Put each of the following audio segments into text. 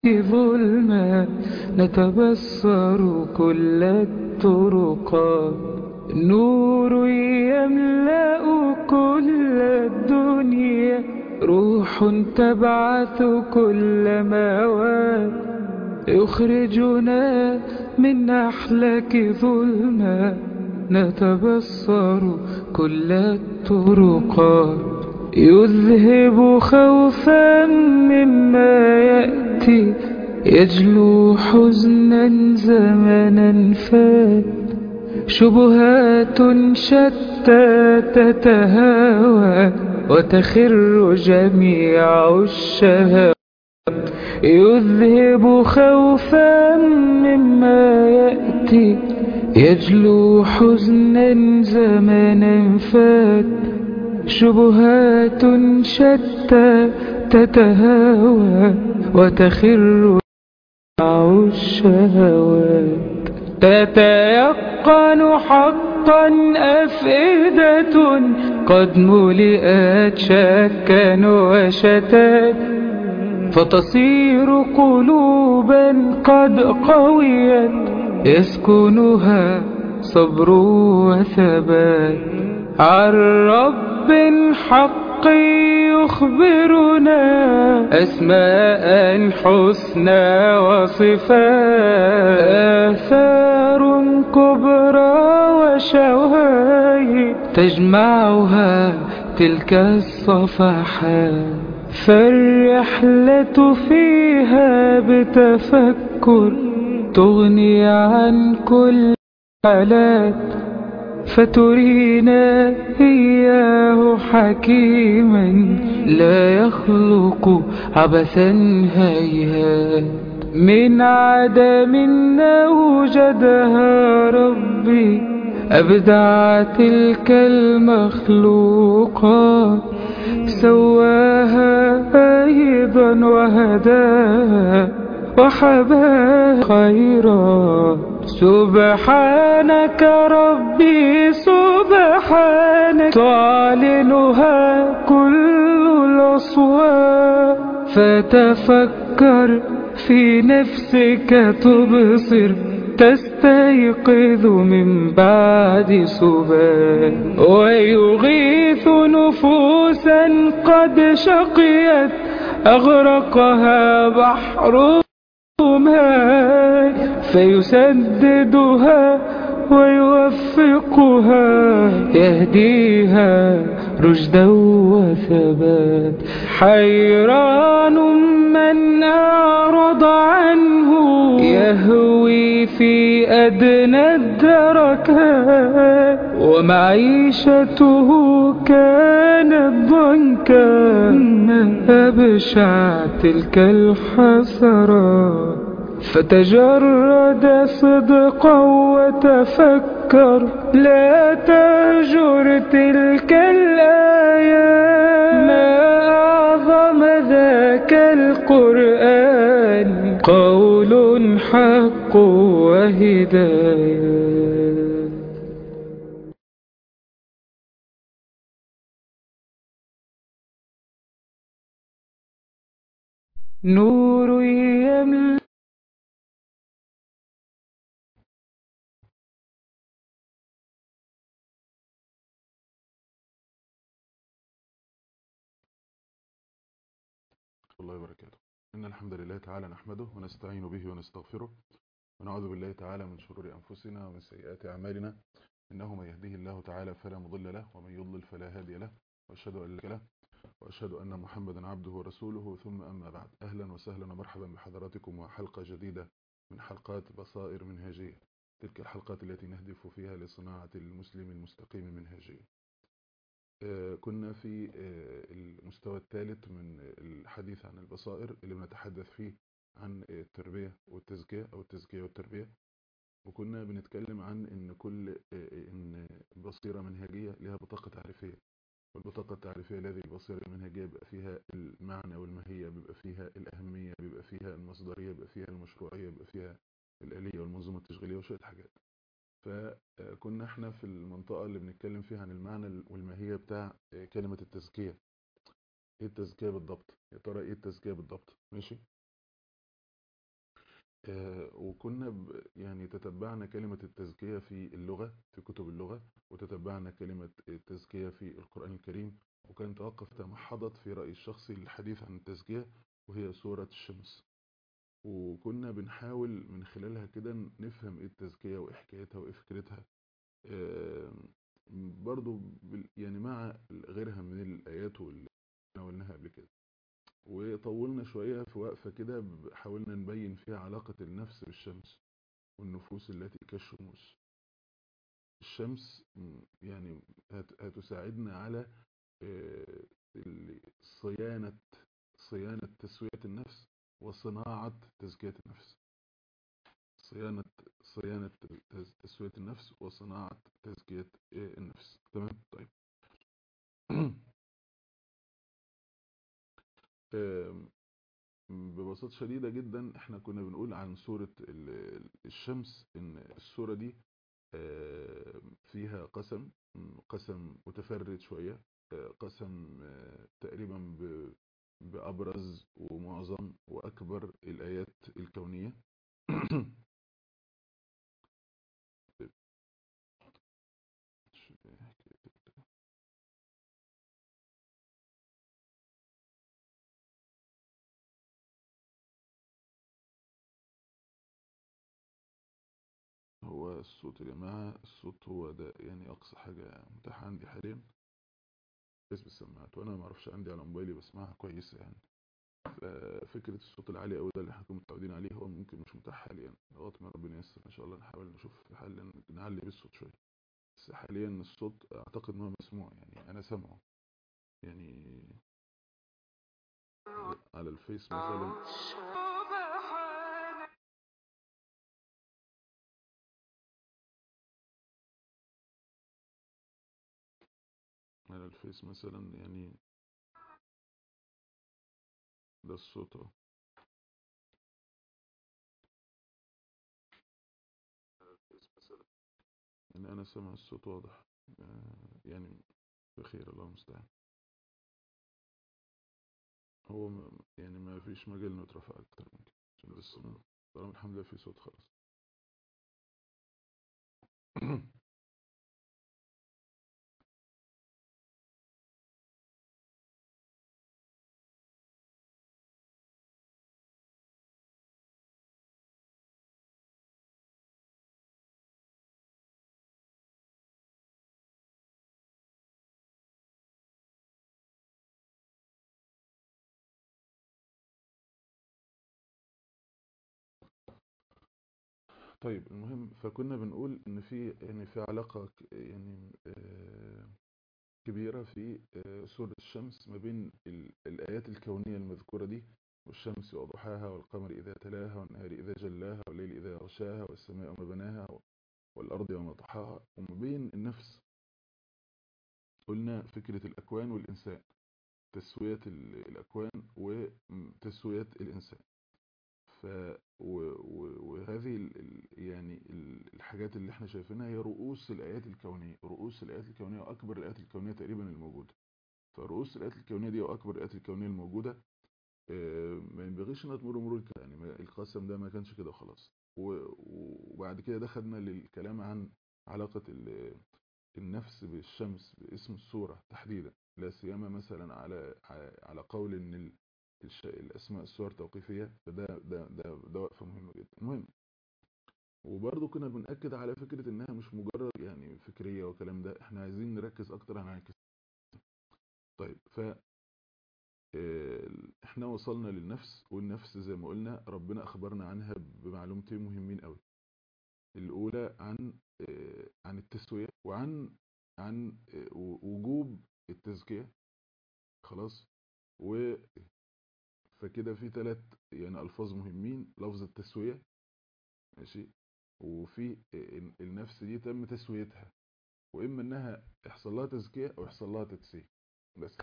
ظلما نتبصر كل الطرقات نور يملأ كل الدنيا روح تبعث كل مواد يخرجنا من أحلك ظلما نتبصر كل الطرقات يذهب خوفا مما يأتي يجلو حزنا زمنا فات شبهات شتى تتهاوى وتخر جميع الشهوات يذهب خوفا مما يأتي يجلو حزنا زمنا فات شبهات شتى تتهاوى وتخر الشهوات تتيقن حقا أفئدة قد ملئت شكا وشتات فتصير قلوبا قد قويت يسكنها صبر وثبات عن رب حق يخبرنا أسماء حسنى وصفات آثار كبرى وشواهد تجمعها تلك الصفحات فالرحلة فيها بتفكر تغني عن كل حالات فترينا إياه حكيما لا يخلق عبثا هيهات من عدم أوجدها ربي أبدع تلك المخلوقات سواها أيضا وهداها وحباها خيرا سبحانك ربي سبحانك تعلنها كل الأصوات فتفكر في نفسك تبصر تستيقظ من بعد سبات ويغيث نفوسا قد شقيت أغرقها بحر ماء فيسددها ويوفقها يهديها رشدا وثبات حيران من أعرض عنه يهوي في أدنى الدركات ومعيشته كانت ضنكا ما أبشع تلك الحسرات فتجرد صدقا وتفكر لا تهجر تلك الآيات ما أعظم ذاك القرآن قول حق وهداية نور يملأ الله وبركاته إن الحمد لله تعالى نحمده ونستعين به ونستغفره ونعوذ بالله تعالى من شرور أنفسنا ومن سيئات أعمالنا إنه من يهده الله تعالى فلا مضل له ومن يضلل فلا هادي له وأشهد أن لا له وأشهد أن محمدا عبده ورسوله ثم أما بعد أهلا وسهلا ومرحبا بحضراتكم وحلقة جديدة من حلقات بصائر منهجية تلك الحلقات التي نهدف فيها لصناعة المسلم المستقيم منهجيا كنا في المستوى الثالث من الحديث عن البصائر اللي بنتحدث فيه عن التربية والتزكية أو التزكية والتربية وكنا بنتكلم عن ان كل ان بصيرة منهجية لها بطاقة تعريفية والبطاقة التعريفية لهذه البصيرة المنهجية بيبقى فيها المعنى والماهية بيبقى فيها الأهمية بيبقى فيها المصدرية بيبقى فيها المشروعية بيبقى فيها الآلية والمنظومة التشغيلية وشوية حاجات فكنا احنا في المنطقة اللي بنتكلم فيها عن المعنى والماهية بتاع كلمة التزكية ايه التزكية بالضبط يا ترى ايه التزكية بالضبط ماشي آه، وكنا ب- يعني تتبعنا كلمة التزكية في اللغة في كتب اللغة وتتبعنا كلمة التزكية في القرآن الكريم وكان توقف تمحضت في رأيي الشخصي للحديث عن التزكية وهي سورة الشمس وكنا بنحاول من خلالها كده نفهم ايه التزكية وايه حكايتها وايه فكرتها آه، برضو بال- يعني مع غيرها من الآيات واللي احنا قلناها قبل كده وطولنا شوية في وقفة كده ب- حاولنا نبين فيها علاقة النفس بالشمس والنفوس التي كالشموس الشمس م، يعني هت- هتساعدنا على آه، ال- صيانة صيانة تسوية النفس وصناعة تزكية النفس صيانة صيانة تز- تسوية النفس وصناعة تزكية آه، النفس تمام طيب آم، ببساطة شديدة جدا احنا كنا بنقول عن سورة ال- الشمس ان السورة دي آه، فيها قسم م، قسم متفرد شوية آه، قسم آه، تقريبا ب- بأبرز ومعظم وأكبر الآيات الكونية هو الصوت يا جماعة الصوت هو ده يعني أقصى حاجة متاحة عندي حاليا بس بالسماعات وأنا ما اعرفش عندي على موبايلي بسمعها كويسة يعني ففكرة الصوت العالي أوي ده اللي احنا كنا متعودين عليه هو ممكن مش متاح حاليا لغاية ما ربنا ييسر إن شاء الله نحاول نشوف حل نعلي بيه الصوت شوية بس حاليا الصوت أعتقد إن هو مسموع يعني أنا سامعه يعني على الفيس مثلا على الفيس مثلا يعني ده الصوت اهو على الفيس مثلا يعني أنا سامع الصوت واضح آه، يعني بخير الله المستعان هو م- يعني ما فيش مجال انه يترفع اكتر من كده عشان بس ما- طالما الحمد لله في صوت خلاص طيب المهم فكنا بنقول ان في يعني في علاقة ك- يعني آه، كبيرة في آه، سورة الشمس ما بين ال- الآيات الكونية المذكورة دي والشمس وضحاها والقمر إذا تلاها والنهار إذا جلاها والليل إذا غشاها والسماء وما بناها والأرض وما طحاها وما بين النفس قلنا فكرة الأكوان والإنسان تسوية ال- الأكوان وتسوية الإنسان ف و... و... وهذه ال... ال- يعني ال- الحاجات اللي احنا شايفينها هي رؤوس الآيات الكونية رؤوس الآيات الكونية وأكبر الآيات الكونية تقريبا الموجودة فرؤوس الآيات الكونية دي وأكبر الآيات الكونية الموجودة آه، ما ينبغيش انها تمر مرور الكرام. يعني ما- القسم ده ما كانش كده خلاص وبعد كده دخلنا للكلام عن علاقة ال- النفس بالشمس باسم السورة تحديدا لا سيما مثلا على على قول ان ال- الش- الاسماء السور توقيفية فده ده ده ده وقفة مهمة جدا المهم وبرضه كنا بنأكد على فكرة انها مش مجرد يعني فكرية وكلام ده احنا عايزين نركز اكتر على الكس طيب ف آه، احنا وصلنا للنفس والنفس زي ما قلنا ربنا اخبرنا عنها بمعلومتين مهمين قوي الاولى عن آه، عن التسوية وعن عن آه، وجوب التزكية خلاص و فكده في ثلاث يعني الفاظ مهمين لفظ التسوية ماشي وفي آه، النفس دي تم تسويتها واما انها يحصل لها تزكية او يحصل لها تدسية بس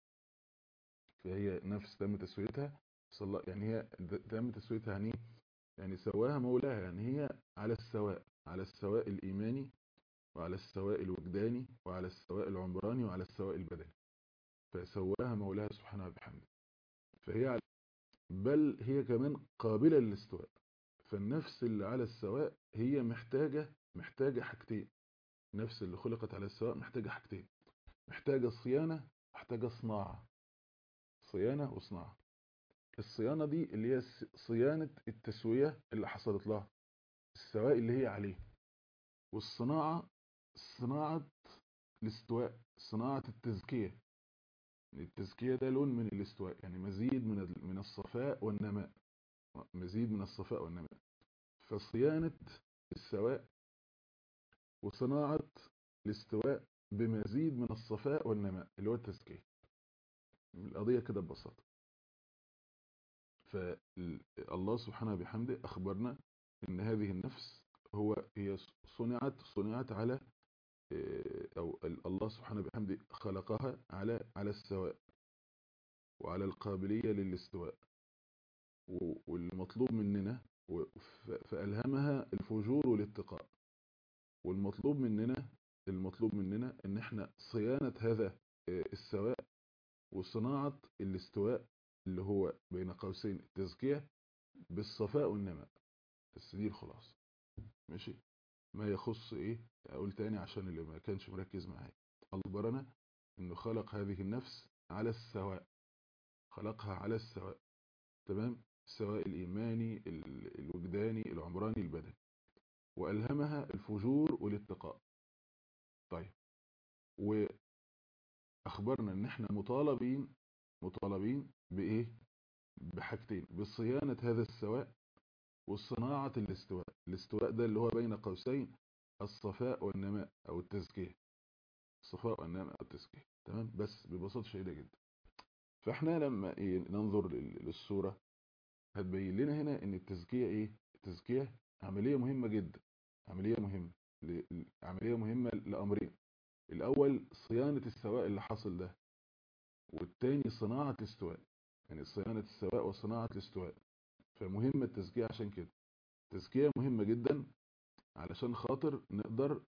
فهي نفس تم تسويتها يحصل لها يعني هي تم تسويتها يعني إيه؟ يعني سواها مولاها يعني هي على السواء على السواء الإيماني وعلى السواء الوجداني وعلى السواء العمراني وعلى السواء البدني فسواها مولاها سبحانه وبحمده فهي على بل هي كمان قابلة للاستواء فالنفس اللي على السواء هي محتاجة محتاجة حاجتين النفس اللي خلقت على السواء محتاجة حاجتين محتاجة صيانة محتاجة صناعة صيانة وصناعة الصيانة دي اللي هي صيانة التسوية اللي حصلت لها السواء اللي هي عليه والصناعة صناعة الاستواء صناعة التزكية التزكية ده لون من الاستواء يعني مزيد من من الصفاء والنماء مزيد من الصفاء والنماء فصيانة السواء وصناعة الاستواء بمزيد من الصفاء والنماء اللي هو التزكية القضية كده ببساطة فالله سبحانه بحمده أخبرنا إن هذه النفس هو هي صنعت صنعت على أو الله سبحانه بحمده خلقها على على السواء وعلى القابلية للاستواء والمطلوب مننا فألهمها الفجور والاتقاء والمطلوب مننا المطلوب مننا ان احنا صيانة هذا السواء وصناعة الاستواء اللي هو بين قوسين التزكية بالصفاء والنماء بس دي الخلاصة ماشي ما يخص ايه اقول تاني عشان اللي ما كانش مركز معايا اخبرنا انه خلق هذه النفس على السواء خلقها على السواء تمام السواء الايماني الوجداني العمراني البدني والهمها الفجور والاتقاء طيب واخبرنا ان احنا مطالبين مطالبين بايه بحاجتين بصيانة هذا السواء والصناعة الاستواء الاستواء ده اللي هو بين قوسين الصفاء والنماء او التزكية الصفاء والنماء او التزكية تمام بس ببساطة شديدة جدا فاحنا لما إيه ننظر للصورة هتبين لنا هنا ان التزكية ايه التزكية عملية مهمة جدا عملية مهمة عملية مهمة لأمرين الأول صيانة السواء اللي حصل ده والتاني صناعة الاستواء يعني صيانة السواء وصناعة الاستواء فمهمة التزكية عشان كده التزكية مهمة جدا علشان خاطر نقدر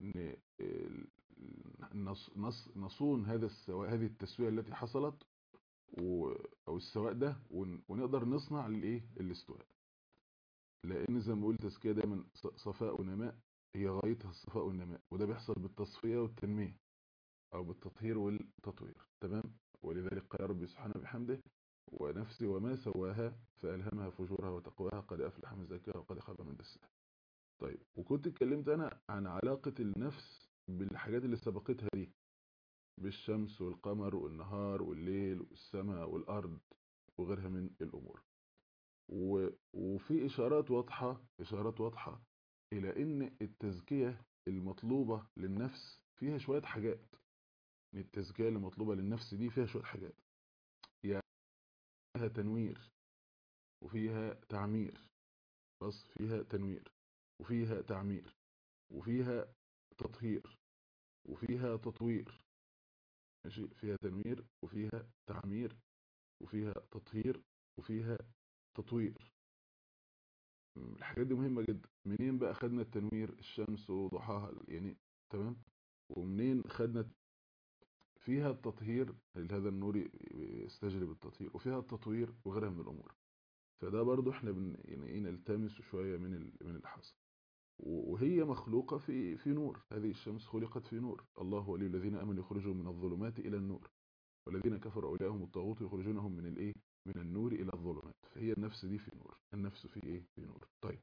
نصون هذا السواء هذه التسوية التي حصلت او السواء ده ونقدر نصنع الايه الاستواء لان زي ما قلت تزكية دايما صفاء ونماء هي غايتها الصفاء والنماء وده بيحصل بالتصفية والتنمية او بالتطهير والتطوير تمام ولذلك قال ربي سبحانه بحمده ونفسي وما سواها فألهمها فجورها وتقواها قد أفلح من زكاها وقد خاب من دسها طيب وكنت اتكلمت أنا عن علاقة النفس بالحاجات اللي سبقتها دي بالشمس والقمر والنهار والليل والسماء والأرض وغيرها من الأمور و... وفي إشارات واضحة إشارات واضحة إلى إن التزكية المطلوبة للنفس فيها شوية حاجات التزكية المطلوبة للنفس دي فيها شوية حاجات يعني فيها تنوير وفيها تعمير بس فيها تنوير وفيها تعمير وفيها تطهير وفيها تطوير ماشي فيها تنوير وفيها تعمير وفيها تطهير وفيها تطوير الحاجات دي مهمة جدا منين بقى خدنا التنوير الشمس وضحاها يعني تمام ومنين خدنا فيها التطهير هذا النور يستجلب التطهير وفيها التطوير وغيرها من الأمور فده برضو احنا بن يعني نلتمس شوية من من اللي حصل وهي مخلوقة في في نور هذه الشمس خلقت في نور الله ولي الذين امنوا يخرجوا من الظلمات الى النور والذين كفروا اولياءهم الطاغوت يخرجونهم من الايه من النور الى الظلمات فهي النفس دي في نور النفس في ايه في نور طيب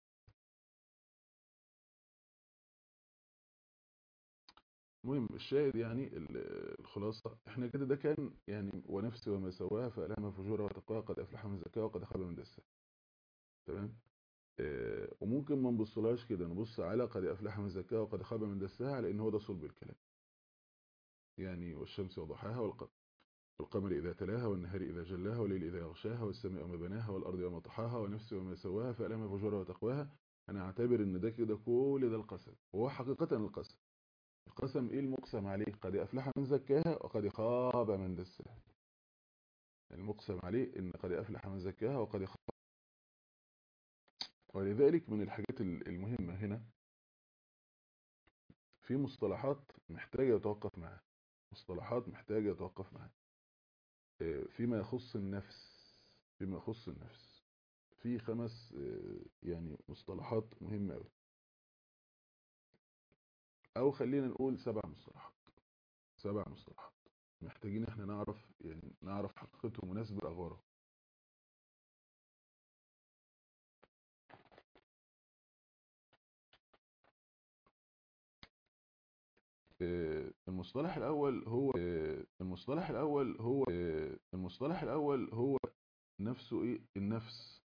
المهم الشاهد يعني الخلاصة احنا كده ده كان يعني ونفسي وما سواها فألهمها فجورها وتقواها قد أفلح من زكاها وقد خاب من دسها تمام اه وممكن ما نبصلهاش كده نبص على قد أفلح من زكاها وقد خاب من دسها لأن هو ده صلب الكلام يعني والشمس وضحاها والقمر والقمر إذا تلاها والنهار إذا جلاها والليل إذا يغشاها والسماء وما بناها والأرض وما طحاها ونفس وما سواها فألهمها فجورها وتقواها أنا أعتبر إن ده كده كل ده القسم وهو حقيقة القسم القسم ايه المقسم عليه قد افلح من زكاها وقد خاب من دسها المقسم عليه ان قد افلح من زكاها وقد خاب ولذلك من الحاجات المهمة هنا في مصطلحات محتاجة يتوقف معها مصطلحات محتاجة يتوقف معها فيما يخص النفس فيما يخص النفس في خمس يعني مصطلحات مهمة قوي او خلينا نقول سبع مصطلحات سبع مصطلحات محتاجين احنا نعرف يعني نعرف حقيقتهم ونسبر اغوارهم المصطلح الاول هو المصطلح الاول هو المصطلح الاول هو نفسه ايه النفس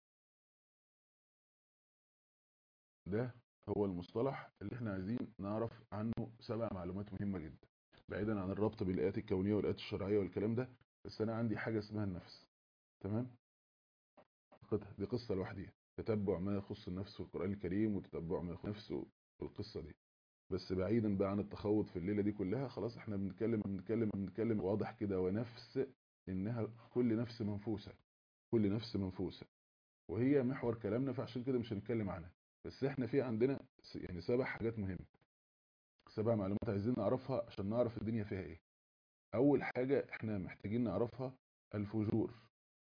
ده هو المصطلح اللي احنا عايزين نعرف عنه سبع معلومات مهمة جدا بعيدا عن الربط بالايات الكونية والايات الشرعية والكلام ده بس انا عندي حاجة اسمها النفس تمام دي قصة لوحديها تتبع ما يخص النفس في القرآن الكريم وتتبع ما يخص نفسه في القصة دي بس بعيدا بقى عن التخوض في الليلة دي كلها خلاص احنا بنتكلم بنتكلم بنتكلم واضح كده ونفس انها كل نفس منفوسة كل نفس منفوسة وهي محور كلامنا فعشان كده مش هنتكلم عنها بس احنا في عندنا يعني سبع حاجات مهمة سبع معلومات عايزين نعرفها عشان نعرف الدنيا فيها ايه اول حاجة احنا محتاجين نعرفها الفجور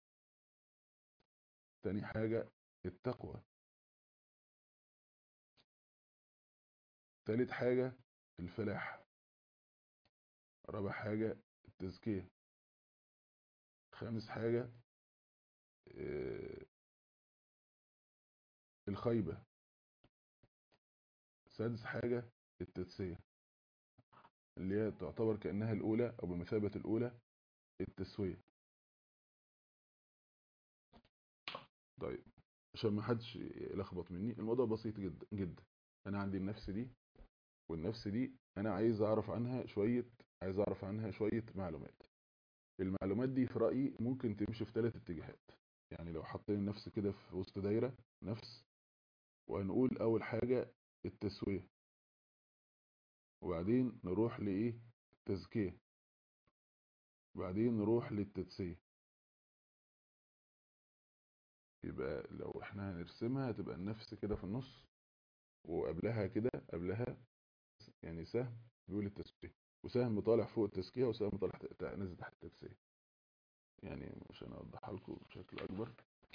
تاني حاجة التقوى تالت حاجة الفلاح رابع حاجة التزكية خامس حاجة الخيبة سادس حاجة التدسية اللي هي تعتبر كأنها الأولى أو بمثابة الأولى التسوية طيب عشان ما حدش يلخبط مني الموضوع بسيط جدا جدا أنا عندي النفس دي والنفس دي أنا عايز أعرف عنها شوية عايز أعرف عنها شوية معلومات المعلومات دي في رأيي ممكن تمشي في ثلاث اتجاهات يعني لو حطينا النفس كده في وسط دايرة نفس وهنقول أول حاجة التسوية وبعدين نروح لإيه التزكية وبعدين نروح للتدسية يبقى لو احنا هنرسمها هتبقى النفس كده في النص وقبلها كده قبلها يعني سهم بيقول التسوية وسهم طالع فوق التزكية وسهم طالع نازل تحت التدسية يعني عشان اوضحها لكم بشكل اكبر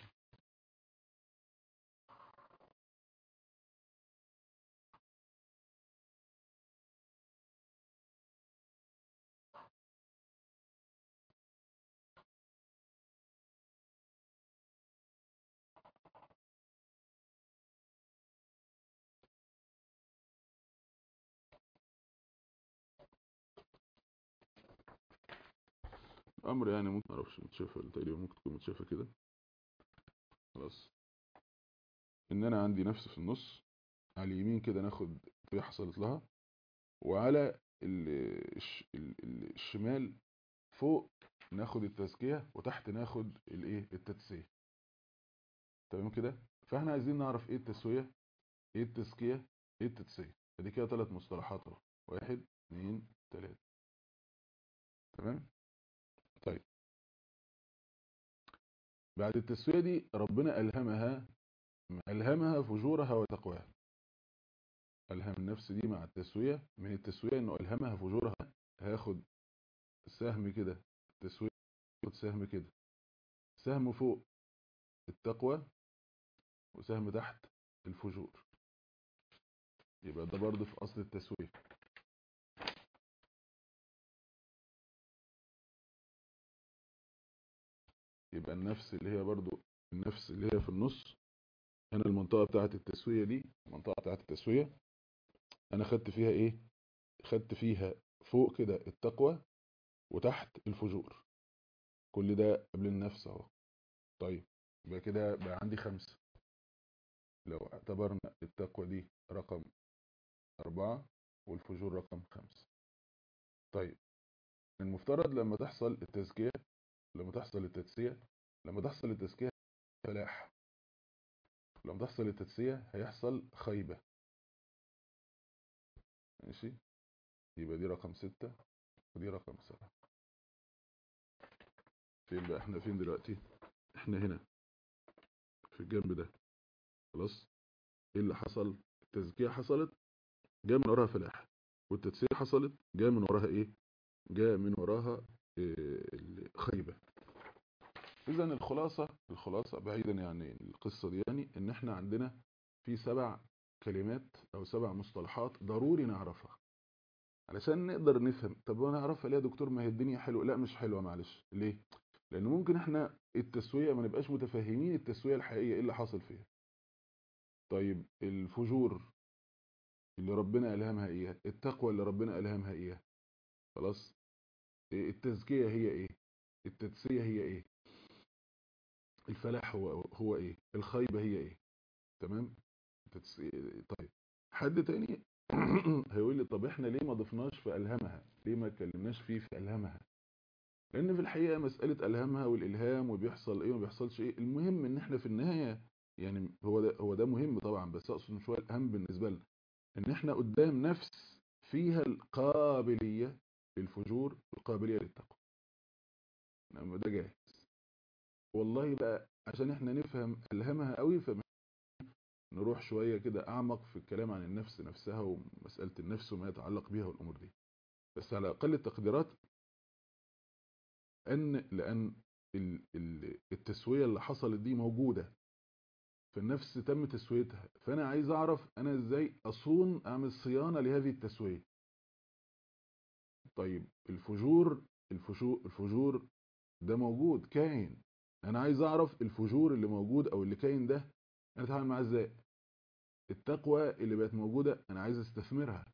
امر يعني ممكن معرفش متشافه تقريبا ممكن تكون متشافه كده خلاص ان انا عندي نفس في النص على اليمين كده ناخد طريقه حصلت لها وعلى ال ال الشمال فوق ناخد التزكيه وتحت ناخد الايه التدسيه تمام كده فاحنا عايزين نعرف ايه التسويه ايه التزكيه ايه التدسيه فدي كده ثلاث مصطلحات اهو واحد اثنين ثلاثه تمام طيب بعد التسوية دي ربنا ألهمها ألهمها فجورها وتقواها ألهم النفس دي مع التسوية من التسوية إنه ألهمها فجورها هاخد سهم كده التسوية هاخد سهم كده سهم فوق التقوى وسهم تحت الفجور يبقى ده برضه في أصل التسوية يبقى النفس اللي هي برضو النفس اللي هي في النص هنا المنطقة بتاعة التسوية دي المنطقة بتاعة التسوية انا خدت فيها ايه خدت فيها فوق كده التقوى وتحت الفجور كل ده قبل النفس اهو طيب يبقى كده بقى عندي خمسة لو اعتبرنا التقوى دي رقم أربعة والفجور رقم خمسة طيب المفترض لما تحصل التزكية لما تحصل التدسية لما تحصل التزكية فلاح لما تحصل التدسية هيحصل خيبة ماشي يبقى دي رقم ستة ودي رقم سبعة فين بقى احنا فين دلوقتي احنا هنا في الجنب ده خلاص ايه اللي حصل التزكية حصلت جاء من وراها فلاح والتدسية حصلت جاء من وراها ايه جاء من وراها إيه خيبة اذا الخلاصة الخلاصة بعيدا يعني القصة دي يعني ان احنا عندنا في سبع كلمات او سبع مصطلحات ضروري نعرفها علشان نقدر نفهم طب وانا اعرفها ليه يا دكتور ما هي الدنيا حلوه لا مش حلوه معلش ليه لان ممكن احنا التسويه ما نبقاش متفاهمين التسويه الحقيقيه ايه اللي حاصل فيها طيب الفجور اللي ربنا الهمها ايه التقوى اللي ربنا الهمها ايه خلاص إيه التزكيه هي ايه التدسيه هي ايه الفلاح هو هو ايه الخيبه هي ايه تمام التدسية- طيب حد تاني هيقول لي طب احنا ليه ما ضفناش في الهمها ليه ما اتكلمناش فيه في الهمها لان في الحقيقه مساله الهمها والالهام وبيحصل ايه وما بيحصلش ايه المهم ان احنا في النهايه يعني هو ده هو ده مهم طبعا بس اقصد شويه الاهم بالنسبه لنا ان احنا قدام نفس فيها القابليه للفجور والقابليه للتقوى نعم ده جاهز والله بقى عشان احنا نفهم الهمها قوي فنروح شويه كده اعمق في الكلام عن النفس نفسها ومساله النفس وما يتعلق بها والامور دي بس على اقل التقديرات ان لان ال- ال- التسويه اللي حصلت دي موجوده فالنفس تم تسويتها فانا عايز اعرف انا ازاي اصون اعمل صيانه لهذه التسويه طيب الفجور الفجور الفجور ده موجود كاين انا عايز اعرف الفجور اللي موجود او اللي كاين ده انا اتعامل معاه ازاي التقوى اللي بقت موجوده انا عايز استثمرها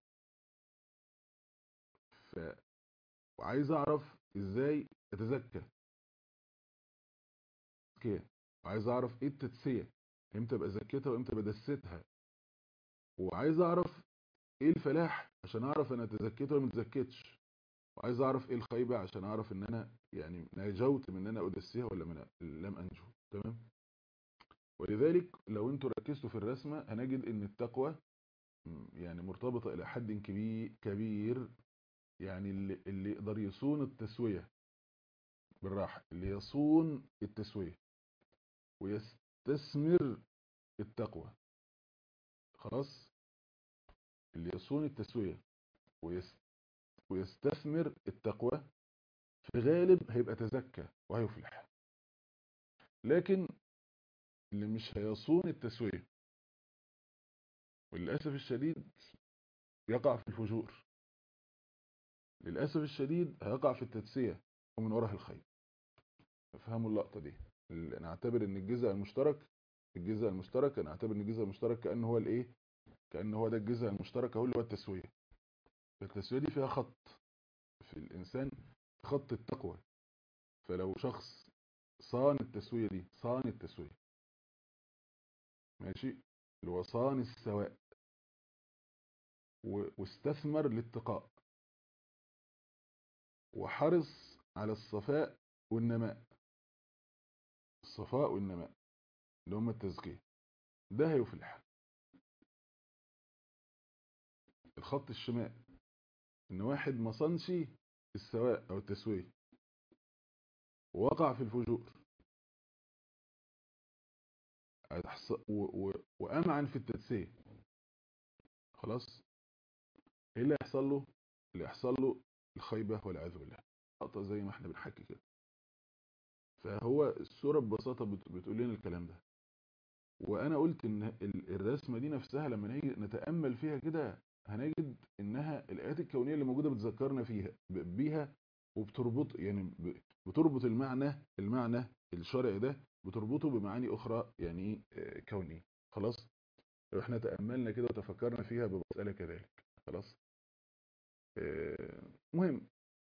ف وعايز اعرف ازاي اتزكى تزكية. وعايز اعرف ايه التدسيه امتى ابقى زكيتها وامتى بدستها وعايز اعرف ايه الفلاح عشان اعرف انا تزكيت ولا ما تزكيتش وعايز اعرف ايه الخيبه عشان اعرف ان انا يعني نجوت من ان انا ادسيها ولا من لم انجو تمام ولذلك لو انتوا ركزتوا في الرسمه هنجد ان التقوى م، يعني مرتبطه الى حد كبير كبير يعني اللي, اللي يقدر يصون التسويه بالراحه اللي يصون التسويه ويستثمر التقوى خلاص اللي يصون التسويه ويست ويستثمر التقوى في غالب هيبقى تزكى وهيفلح لكن اللي مش هيصون التسوية وللأسف الشديد يقع في الفجور للأسف الشديد هيقع في التدسية ومن وراها الخير فهموا اللقطة دي ال- نعتبر ان الجزء المشترك الجزء المشترك نعتبر ان الجزء المشترك كأنه هو الايه كأنه هو ده الجزء المشترك هو اللي هو التسوية التسوية دي فيها خط في الإنسان خط التقوى فلو شخص صان التسوية دي صان التسوية ماشي اللي هو صان السواء و- واستثمر الاتقاء وحرص على الصفاء والنماء الصفاء والنماء اللي هم التزكية ده هيفلح الخط الشمال ان واحد ما صنش السواء او التسوية ووقع في الفجور هتحص- و- و- وامعن في التدسية خلاص ايه اللي هيحصل له اللي يحصل له الخيبة والعياذ بالله لقطة زي ما احنا بنحكي كده فهو الصورة ببساطة بت- بتقول لنا الكلام ده وانا قلت ان ال- الرسمة دي نفسها لما نيجي نتأمل فيها كده هنجد انها الايات الكونية اللي موجودة بتذكرنا فيها ب- بيها وبتربط يعني ب- بتربط المعنى المعنى الشرعي ده بتربطه بمعاني اخرى يعني ايه آه، كونية خلاص لو احنا تأملنا كده وتفكرنا فيها بمسألة كذلك خلاص آه، مهم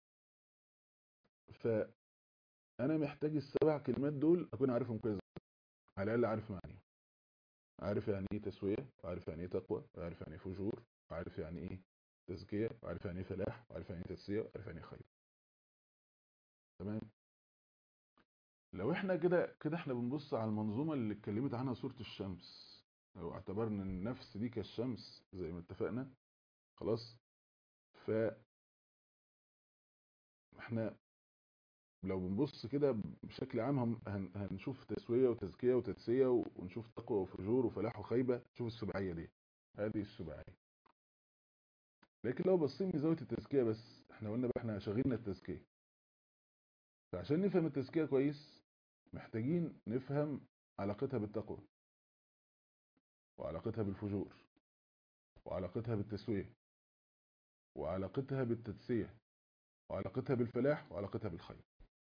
فانا محتاج السبع كلمات دول اكون عارفهم كويس على الاقل عارف معانيهم عارف يعني ايه تسوية وعارف يعني ايه تقوى وعارف يعني ايه فجور وعارف يعني ايه تزكية وعارف يعني ايه فلاح وعارف يعني ايه تسوية وعارف يعني ايه خير تمام لو احنا كده كده احنا بنبص على المنظومة اللي اتكلمت عنها سورة الشمس لو اعتبرنا ان النفس دي كالشمس زي ما اتفقنا خلاص ف احنا لو بنبص كده بشكل عام هم- هن- هنشوف تسوية وتزكية وتدسية ونشوف تقوى وفجور وفلاح وخيبة نشوف السبعية دي هذه السبعية لكن لو بصين من زاوية التزكية بس احنا قلنا بقى احنا شغلنا التزكية فعشان نفهم التزكية كويس محتاجين نفهم علاقتها بالتقوى وعلاقتها بالفجور وعلاقتها بالتسوية وعلاقتها بالتدسية وعلاقتها بالفلاح وعلاقتها بالخير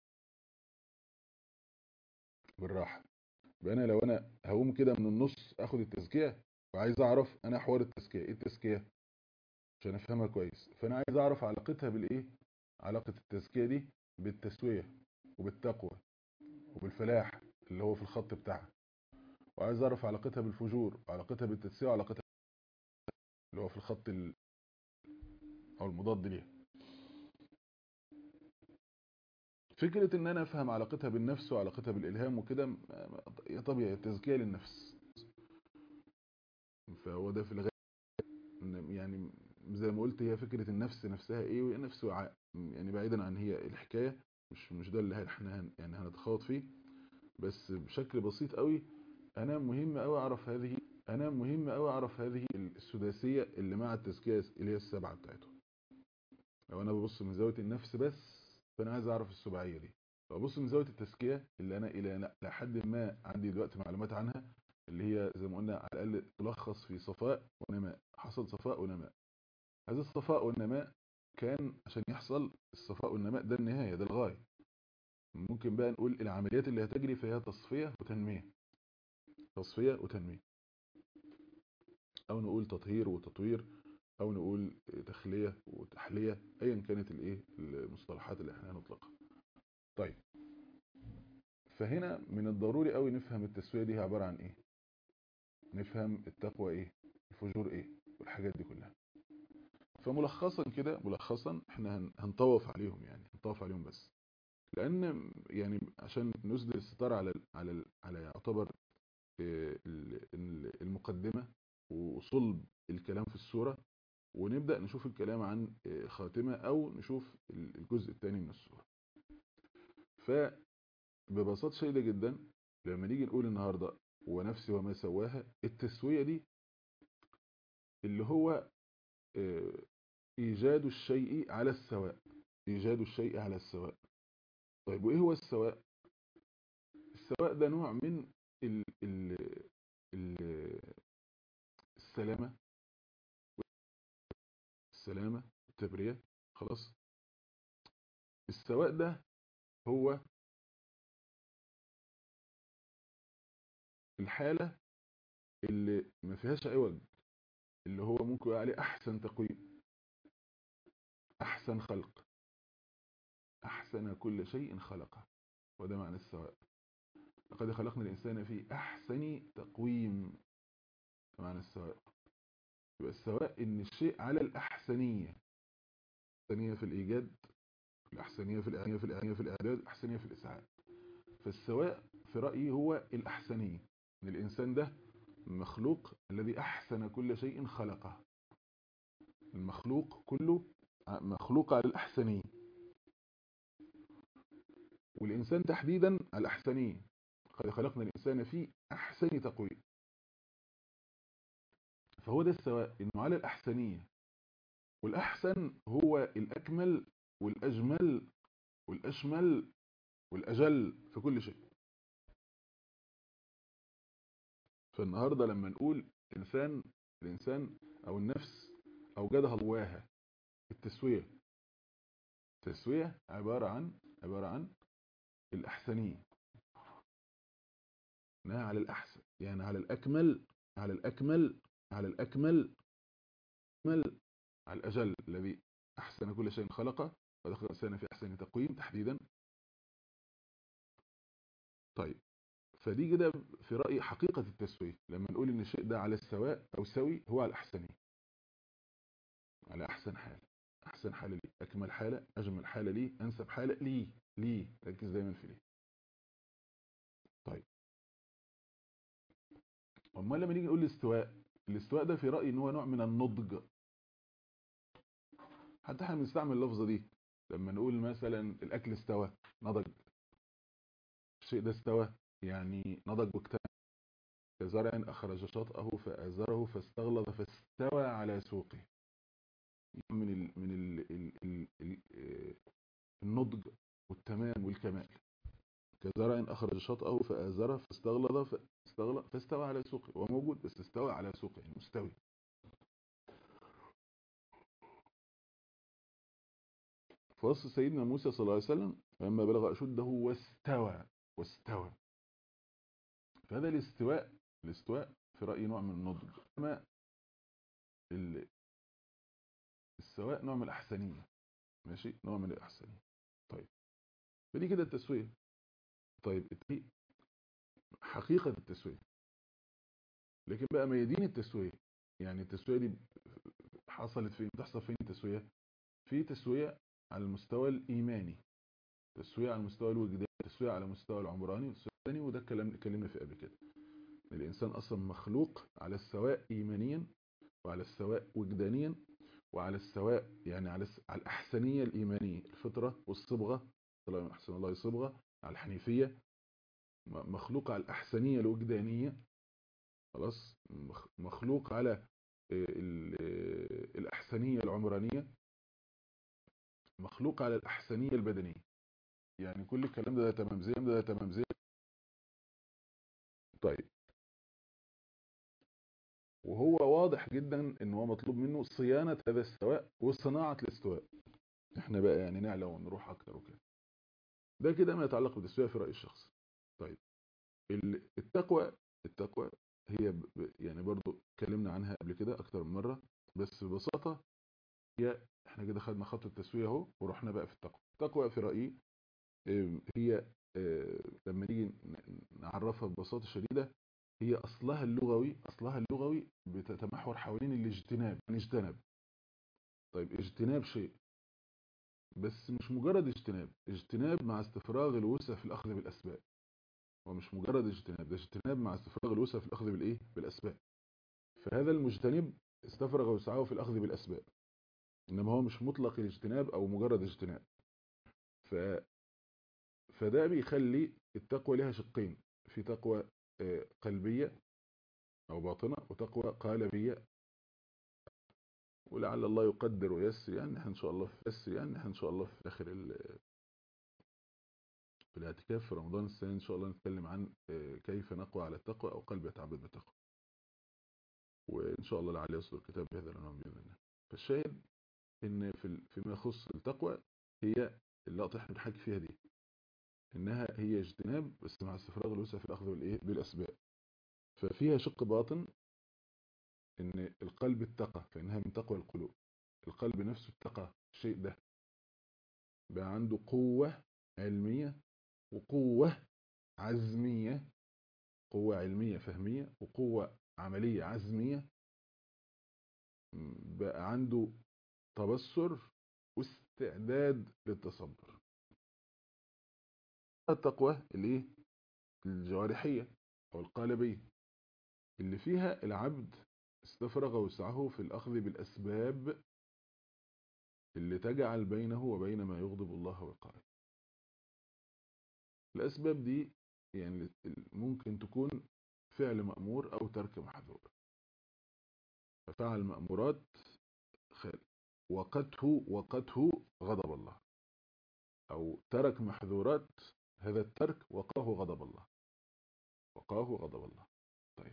بالراحة يبقى انا لو انا هقوم كده من النص اخد التزكية وعايز اعرف انا حوار التزكية ايه التزكية عشان افهمها كويس فانا عايز اعرف علاقتها بالايه علاقة التزكية دي بالتسوية وبالتقوى وبالفلاح اللي هو في الخط بتاعها وعايز اعرف علاقتها بالفجور وعلاقتها بالتدسية وعلاقتها اللي هو في الخط ال... او المضاد ليها فكرة ان انا افهم علاقتها بالنفس وعلاقتها بالالهام وكده طبيعي التزكية للنفس فهو ده في الغالب يعني زي ما قلت هي فكرة النفس نفسها ايه وهي نفس وعاء يعني بعيدا عن هي الحكاية مش مش ده اللي احنا هن يعني هنتخوض فيه بس بشكل بسيط قوي انا مهم قوي اعرف هذه انا مهم قوي اعرف هذه السداسية اللي مع التزكية اللي هي السبعة بتاعتهم لو انا ببص من زاوية النفس بس فانا عايز اعرف السبعية دي لو ابص من زاوية التزكية اللي انا الى لحد ما عندي دلوقتي معلومات عنها اللي هي زي ما قلنا على الاقل تلخص في صفاء ونماء حصل صفاء ونماء هذا الصفاء والنماء كان عشان يحصل الصفاء والنماء ده النهاية ده الغاية ممكن بقى نقول العمليات اللي هتجري فيها تصفية وتنمية تصفية وتنمية او نقول تطهير وتطوير او نقول تخلية وتحلية ايا كانت الايه المصطلحات اللي احنا هنطلقها طيب فهنا من الضروري قوي نفهم التسوية دي عبارة عن ايه نفهم التقوى ايه الفجور ايه والحاجات دي كلها فملخصا كده ملخصا احنا هنطوف عليهم يعني هنطوف عليهم بس لان يعني عشان نسدل الستار على ال على ال على يعتبر المقدمة وصلب الكلام في السورة ونبدأ نشوف الكلام عن خاتمة او نشوف الجزء الثاني من السورة فببساطة شديدة جدا لما نيجي نقول النهاردة ونفسي وما سواها التسوية دي اللي هو ايجاد الشيء على السواء ايجاد الشيء على السواء طيب وايه هو السواء السواء ده نوع من ال ال ال السلامة السلامة التبرية خلاص السواء ده هو الحالة اللي ما فيهاش عوج اللي هو ممكن يقول عليه احسن تقويم احسن خلق احسن كل شيء خلقه وده معنى السواء لقد خلقنا الانسان في احسن تقويم معنى السواء يبقى السواء ان الشيء على الاحسنيه الاحسنيه في الايجاد الاحسنيه في الاعانيه في الاعانيه في الاعداد الاحسنيه في الاسعاد فالسواء في رايي هو الاحسنيه ان الانسان ده المخلوق الذي احسن كل شيء خلقه المخلوق كله مخلوق على الاحسنيه والإنسان تحديدا على الأحسنية قد خلقنا الإنسان في أحسن تقويم فهو ده السواء إنه على الأحسنية والأحسن هو الأكمل والأجمل والأشمل والأجل في كل شيء فالنهاردة لما نقول إنسان الإنسان أو النفس أوجدها الله التسوية التسوية عبارة عن عبارة عن الأحسنية انها على الأحسن يعني على الأكمل على الأكمل على الأكمل أكمل على الأجل الذي أحسن كل شيء خلقه ودخل الإنسان في أحسن تقويم تحديدا طيب فدي كده في رأيي حقيقة التسوية لما نقول إن الشيء ده على السواء أو سوي هو على الأحسنية على أحسن حال أحسن حالة لي أكمل حالة أجمل حالة لي أنسب حالة لي ليه ركز دايما في ليه طيب امال لما نيجي نقول الاستواء الاستواء ده في رايي ان هو نوع من النضج حتى احنا بنستعمل اللفظه دي لما نقول مثلا الاكل استوى نضج الشيء ده استوى يعني نضج واكتمل كزرع اخرج شطأه فازره فاستغلظ فاستوى على سوقه من ال من ال ال ال ال النضج والتمام والكمال كزرع أخرج شطأه فآزره فاستغلظ فاستغلظ فاستوى على سوقه هو موجود بس استوى على سوقه يعني مستوي فوصف سيدنا موسى صلى الله عليه وسلم لما بلغ أشده واستوى واستوى فهذا الاستواء الاستواء في رأيي نوع من النضج أما السواء نوع من الأحسنية ماشي نوع من الأحسنية طيب فدي كده التسوية طيب حقيقة التسوية لكن بقى ميادين التسوية يعني التسوية دي حصلت فين بتحصل فين التسوية في تسوية على المستوى الإيماني تسوية على المستوى الوجداني تسوية على المستوى العمراني والسوداني وده الكلام اللي اتكلمنا فيه قبل كده الإنسان أصلا مخلوق على السواء إيمانيا وعلى السواء وجدانيا وعلى السواء يعني على على الأحسنية الإيمانية الفطرة والصبغة طالما أحسن الله صبغة على الحنيفية مخلوق على الأحسنية الوجدانية خلاص مخلوق على الأحسنية العمرانية مخلوق على الأحسنية البدنية يعني كل الكلام ده, ده تمام زي ده, ده تمام زي طيب وهو واضح جدا ان هو مطلوب منه صيانة هذا السواء وصناعة الاستواء احنا بقى يعني نعلى ونروح اكتر وكده ده كده ما يتعلق بالتسوية في رأي الشخص طيب التقوى التقوى هي يعني برضو اتكلمنا عنها قبل كده اكتر من مرة بس ببساطة هي احنا كده خدنا خط التسوية اهو ورحنا بقى في التقوى التقوى في رأيي هي لما نيجي نعرفها ببساطة شديدة هي أصلها اللغوي أصلها اللغوي بتتمحور حوالين الاجتناب يعني اجتنب طيب اجتناب شيء بس مش مجرد اجتناب اجتناب مع استفراغ الوسع في الأخذ بالأسباب هو مش مجرد اجتناب ده اجتناب مع استفراغ الوسع في الأخذ بالإيه بالأسباب فهذا المجتنب استفرغ وسعه في الأخذ بالأسباب إنما هو مش مطلق الاجتناب أو مجرد اجتناب ف... فده بيخلي التقوى لها شقين في تقوى قلبية أو باطنة وتقوى قالبية ولعل الله يقدر ويسر يعني احنا ان شاء الله في يسر يعني احنا ان شاء الله في اخر في الاعتكاف في رمضان السنة ان شاء الله نتكلم عن كيف نقوى على التقوى او قلب يتعبد بالتقوى وان شاء الله لعل يصدر الكتاب بهذا العنوان باذن الله فالشاهد ان في فيما يخص التقوى هي اللقطه احنا بنحكي فيها دي انها هي اجتناب بس مع استفراغ الوسع في الاخذ بالايه بالاسباب ففيها شق باطن ان القلب اتقى فانها من تقوى القلوب القلب نفسه اتقى الشيء ده بقى عنده قوة علمية وقوة عزمية قوة علمية فهمية وقوة عملية عزمية بقى عنده تبصر واستعداد للتصبر التقوى الايه الجوارحية او القالبية اللي فيها العبد استفرغ وسعه في الأخذ بالأسباب اللي تجعل بينه وبين ما يغضب الله وقائه الأسباب دي يعني ممكن تكون فعل مأمور أو ترك محظور ففعل مأمورات وقته وقته غضب الله أو ترك محظورات هذا الترك وقاه غضب الله وقاه غضب الله طيب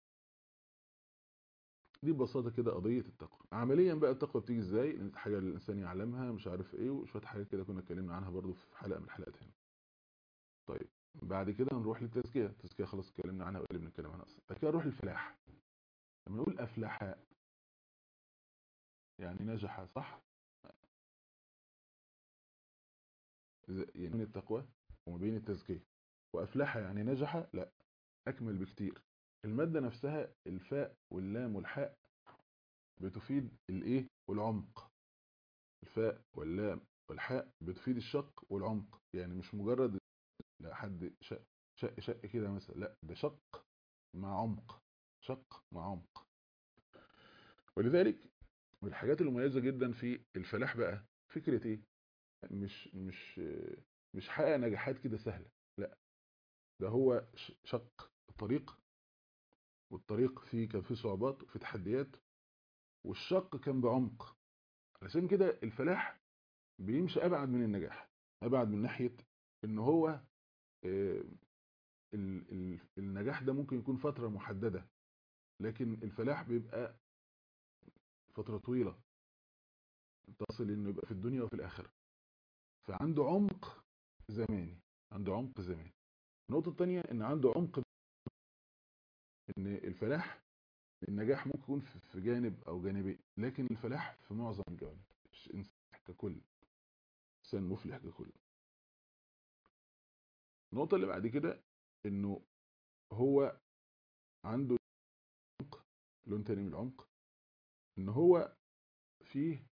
دي ببساطه كده قضيه التقوى عمليا بقى التقوى بتيجي ازاي حاجه الانسان يعلمها مش عارف ايه وشويه حاجات كده كنا اتكلمنا عنها برضو في حلقه من الحلقات هنا طيب بعد كده نروح للتزكيه التزكيه خلاص اتكلمنا عنها واللي بنتكلم عنها اصلا بعد كده نروح للفلاح لما نقول افلح يعني نجح صح يعني من التقوى وما بين التزكيه وافلح يعني نجح لا اكمل بكتير المادة نفسها الفاء واللام والحاء بتفيد الايه والعمق الفاء واللام والحاء بتفيد الشق والعمق يعني مش مجرد لا حد شق شق شق كده مثلا لا ده شق مع عمق شق مع عمق ولذلك من الحاجات المميزة جدا في الفلاح بقى فكرة ايه مش مش مش حقق نجاحات كده سهلة لا ده هو شق الطريق والطريق فيه كان فيه صعوبات وفيه تحديات والشق كان بعمق علشان كده الفلاح بيمشي ابعد من النجاح ابعد من ناحية ان هو آه، ال- ال- النجاح ده ممكن يكون فترة محددة لكن الفلاح بيبقى فترة طويلة تصل انه يبقى في الدنيا وفي الآخرة فعنده عمق زماني عنده عمق زماني النقطة الثانية ان عنده عمق ان الفلاح النجاح ممكن يكون في في جانب او جانبين لكن الفلاح في معظم الجوانب مش انسان ككل انسان مفلح ككل النقطة اللي بعد كده انه هو عنده عمق لون تاني من العمق ان هو فيه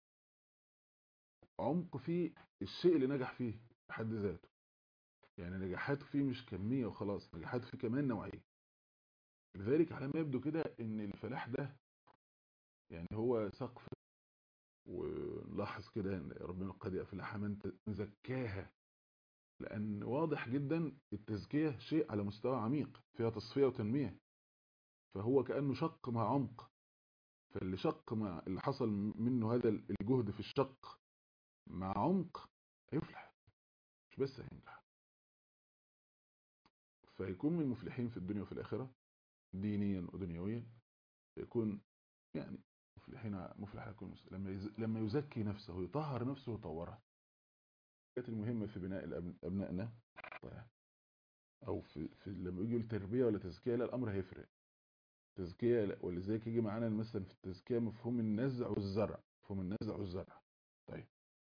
عمق في الشيء اللي نجح فيه بحد ذاته يعني نجاحاته فيه مش كمية وخلاص نجاحاته فيه كمان نوعية لذلك على ما يبدو كده ان الفلاح ده يعني هو سقف ونلاحظ كده ان ربنا قد يفلح من زكاها لان واضح جدا التزكية شيء على مستوى عميق فيها تصفية وتنمية فهو كأنه شق مع عمق فاللي شق مع اللي حصل منه هذا الجهد في الشق مع عمق هيفلح مش بس هينجح فيكون من المفلحين في الدنيا وفي الآخرة دينيا ودنيويا يكون يعني مفلحين مفلح يكون مسلم لما يز... لما يزكي نفسه ويطهر نفسه ويطورها الحاجات المهمة في بناء الأب- أبنائنا طيب. أو في, في لما يجي التربية ولا تزكية لا الأمر هيفرق تزكية لا، ولذلك يجي معانا مثلا في التزكية مفهوم النزع والزرع مفهوم النزع والزرع طيب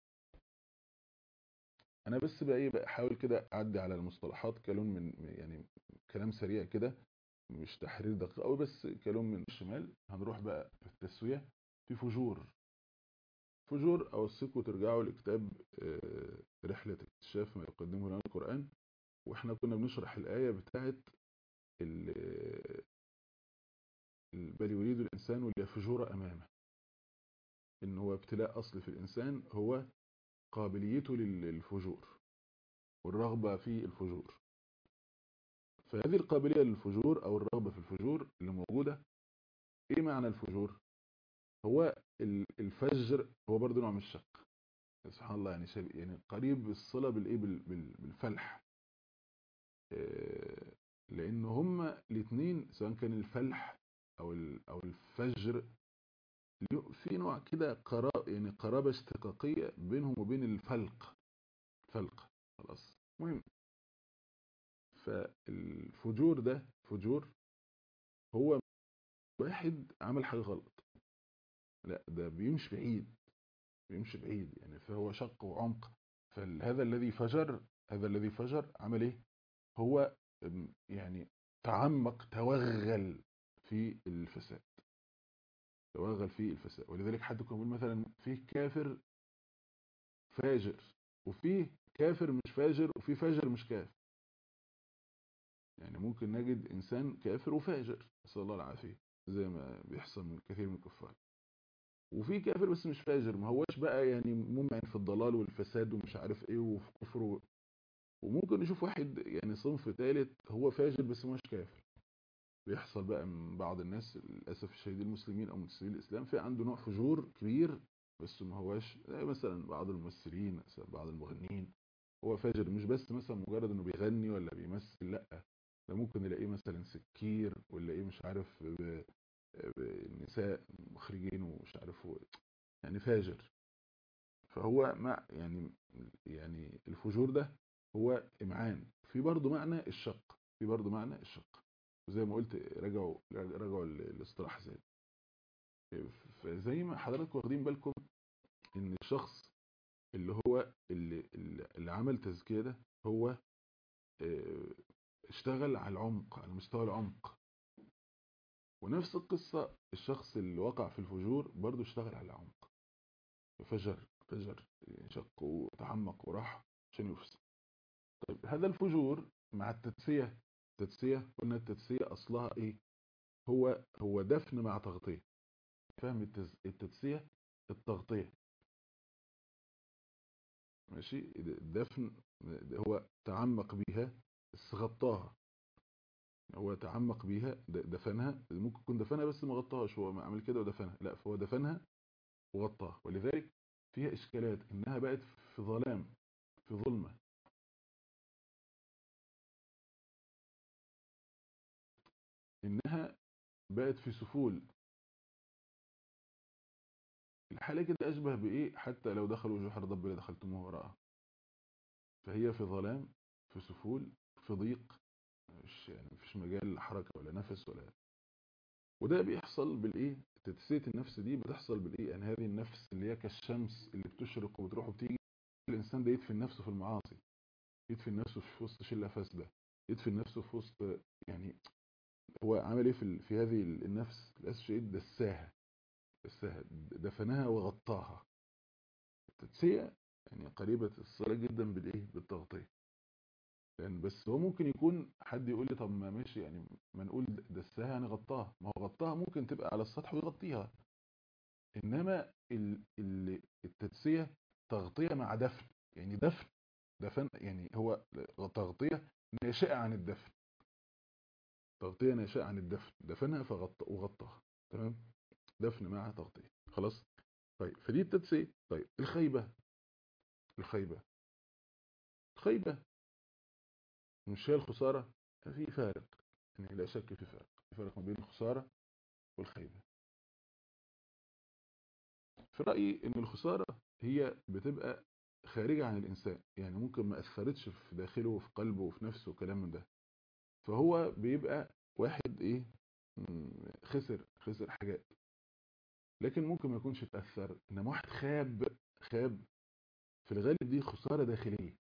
انا بس بقى ايه بقى احاول كده اعدي على المصطلحات كلون من يعني كلام سريع كده مش تحرير دقيق قوي بس كلون من الشمال هنروح بقى في التسوية في فجور فجور اوصيكم ترجعوا لكتاب آه، رحلة اكتشاف ما يقدمه لنا القرآن واحنا كنا بنشرح الآية بتاعت ال- ال- بل يريد الإنسان وليفجور أمامه إن هو ابتلاء أصل في الإنسان هو قابليته لل- للفجور والرغبة في الفجور فهذه القابلية للفجور أو الرغبة في الفجور اللي موجودة إيه معنى الفجور؟ هو ال- الفجر هو برضه نوع من الشق سبحان الله يعني شبه يعني قريب الصلة بالإيه بال- بال- بالفلح آه، لأن هما الاثنين سواء كان الفلح أو ال- أو الفجر له- في نوع كده قرابة يعني قرابة اشتقاقية بينهم وبين الفلق فلق خلاص مهم فالفجور ده فجور هو واحد عمل حاجة غلط لا ده بيمشي بعيد بيمشي بعيد يعني فهو شق وعمق فهذا الذي فجر هذا الذي فجر عمل ايه هو أم، يعني تعمق توغل في الفساد توغل في الفساد ولذلك حد يكون يقول مثلا فيه كافر فاجر وفيه كافر مش فاجر وفيه فاجر مش كافر يعني ممكن نجد انسان كافر وفاجر نسال الله العافيه زي ما بيحصل من كثير من الكفار وفي كافر بس مش فاجر ما هوش بقى يعني ممعن في الضلال والفساد ومش عارف ايه وفي كفر و... وممكن نشوف واحد يعني صنف ثالث هو فاجر بس مش كافر بيحصل بقى من بعض الناس للاسف الشديد المسلمين او منتسبين الاسلام في عنده نوع فجور كبير بس ما هواش زي مثلا بعض الممثلين مثلا بعض المغنيين هو فاجر مش بس مثلا مجرد انه بيغني ولا بيمثل لا ده ممكن نلاقيه مثلا سكير ولا نلاقيه مش عارف ب... نساء مخرجين ومش عارف هو يعني فاجر فهو مع يعني يعني الفجور ده هو امعان في برضه معنى الشق في برضه معنى الشق وزي ما قلت رجعوا رجعوا الاصطلاح زي فزي ما حضراتكم واخدين بالكم ان الشخص اللي هو اللي, اللي عمل تزكيه ده هو اه اشتغل على العمق على مستوى العمق ونفس القصة الشخص اللي وقع في الفجور برضو اشتغل على العمق فجر فجر شق وتعمق وراح عشان يفسد طيب هذا الفجور مع التدسية التدسية قلنا التدسية أصلها إيه هو هو دفن مع تغطية فهم التدسية التغطية ماشي الدفن هو تعمق بيها بس غطاها هو تعمق بيها دفنها ممكن يكون دفنها بس ما غطاهاش هو عمل كده ودفنها لا فهو دفنها وغطاها ولذلك فيها إشكالات إنها بقت في ظلام في ظلمة انها بقت في سفول الحالة كده اشبه بايه حتى لو دخلوا جحر ضب لدخلتموه وراءه فهي في ظلام في سفول في ضيق مش يعني مفيش مجال لحركة ولا نفس ولا وده بيحصل بالايه تدسية النفس دي بتحصل بالايه يعني هذه النفس اللي هي كالشمس اللي بتشرق وبتروح وبتيجي الانسان ده يدفن نفسه في المعاصي يدفن نفسه في وسط شله فاسده يدفن نفسه في وسط يعني هو عمل ايه في في هذه النفس للاسف الشديد دساها دساها دفنها وغطاها التدسيه يعني قريبه الصله جدا بالايه بالتغطيه يعني بس هو ممكن يكون حد يقول لي طب ما ماشي يعني ما نقول دساها يعني غطاها ما هو غطاها ممكن تبقى على السطح ويغطيها انما التدسيه تغطيه مع دفن يعني دفن دفن يعني هو تغطيه ناشئه عن الدفن تغطيه ناشئه عن الدفن دفنها فغطى وغطاها تمام دفن مع تغطيه خلاص طيب فدي التدسيه طيب الخيبه الخيبه الخيبه مش هي الخساره في فارق يعني لا شك في فارق في فرق ما بين الخساره والخيبه في رايي ان الخساره هي بتبقى خارجة عن الإنسان يعني ممكن ما أثرتش في داخله وفي قلبه وفي نفسه وكلام من ده فهو بيبقى واحد إيه خسر خسر حاجات لكن ممكن ما يكونش اتأثر إنما واحد خاب خاب في الغالب دي خسارة داخلية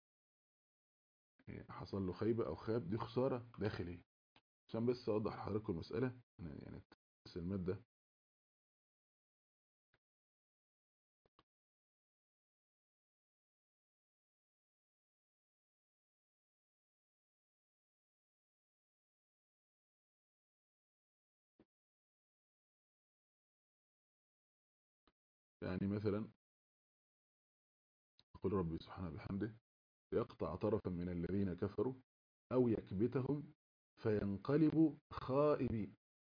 يعني حصل له خيبة أو خاب دي خسارة داخلية عشان بس أوضح لحضراتكم المسألة يعني بس المادة يعني مثلا يقول ربي سبحانه بحمده يقطع طرفا من الذين كفروا أو يكبتهم فينقلبوا خائبين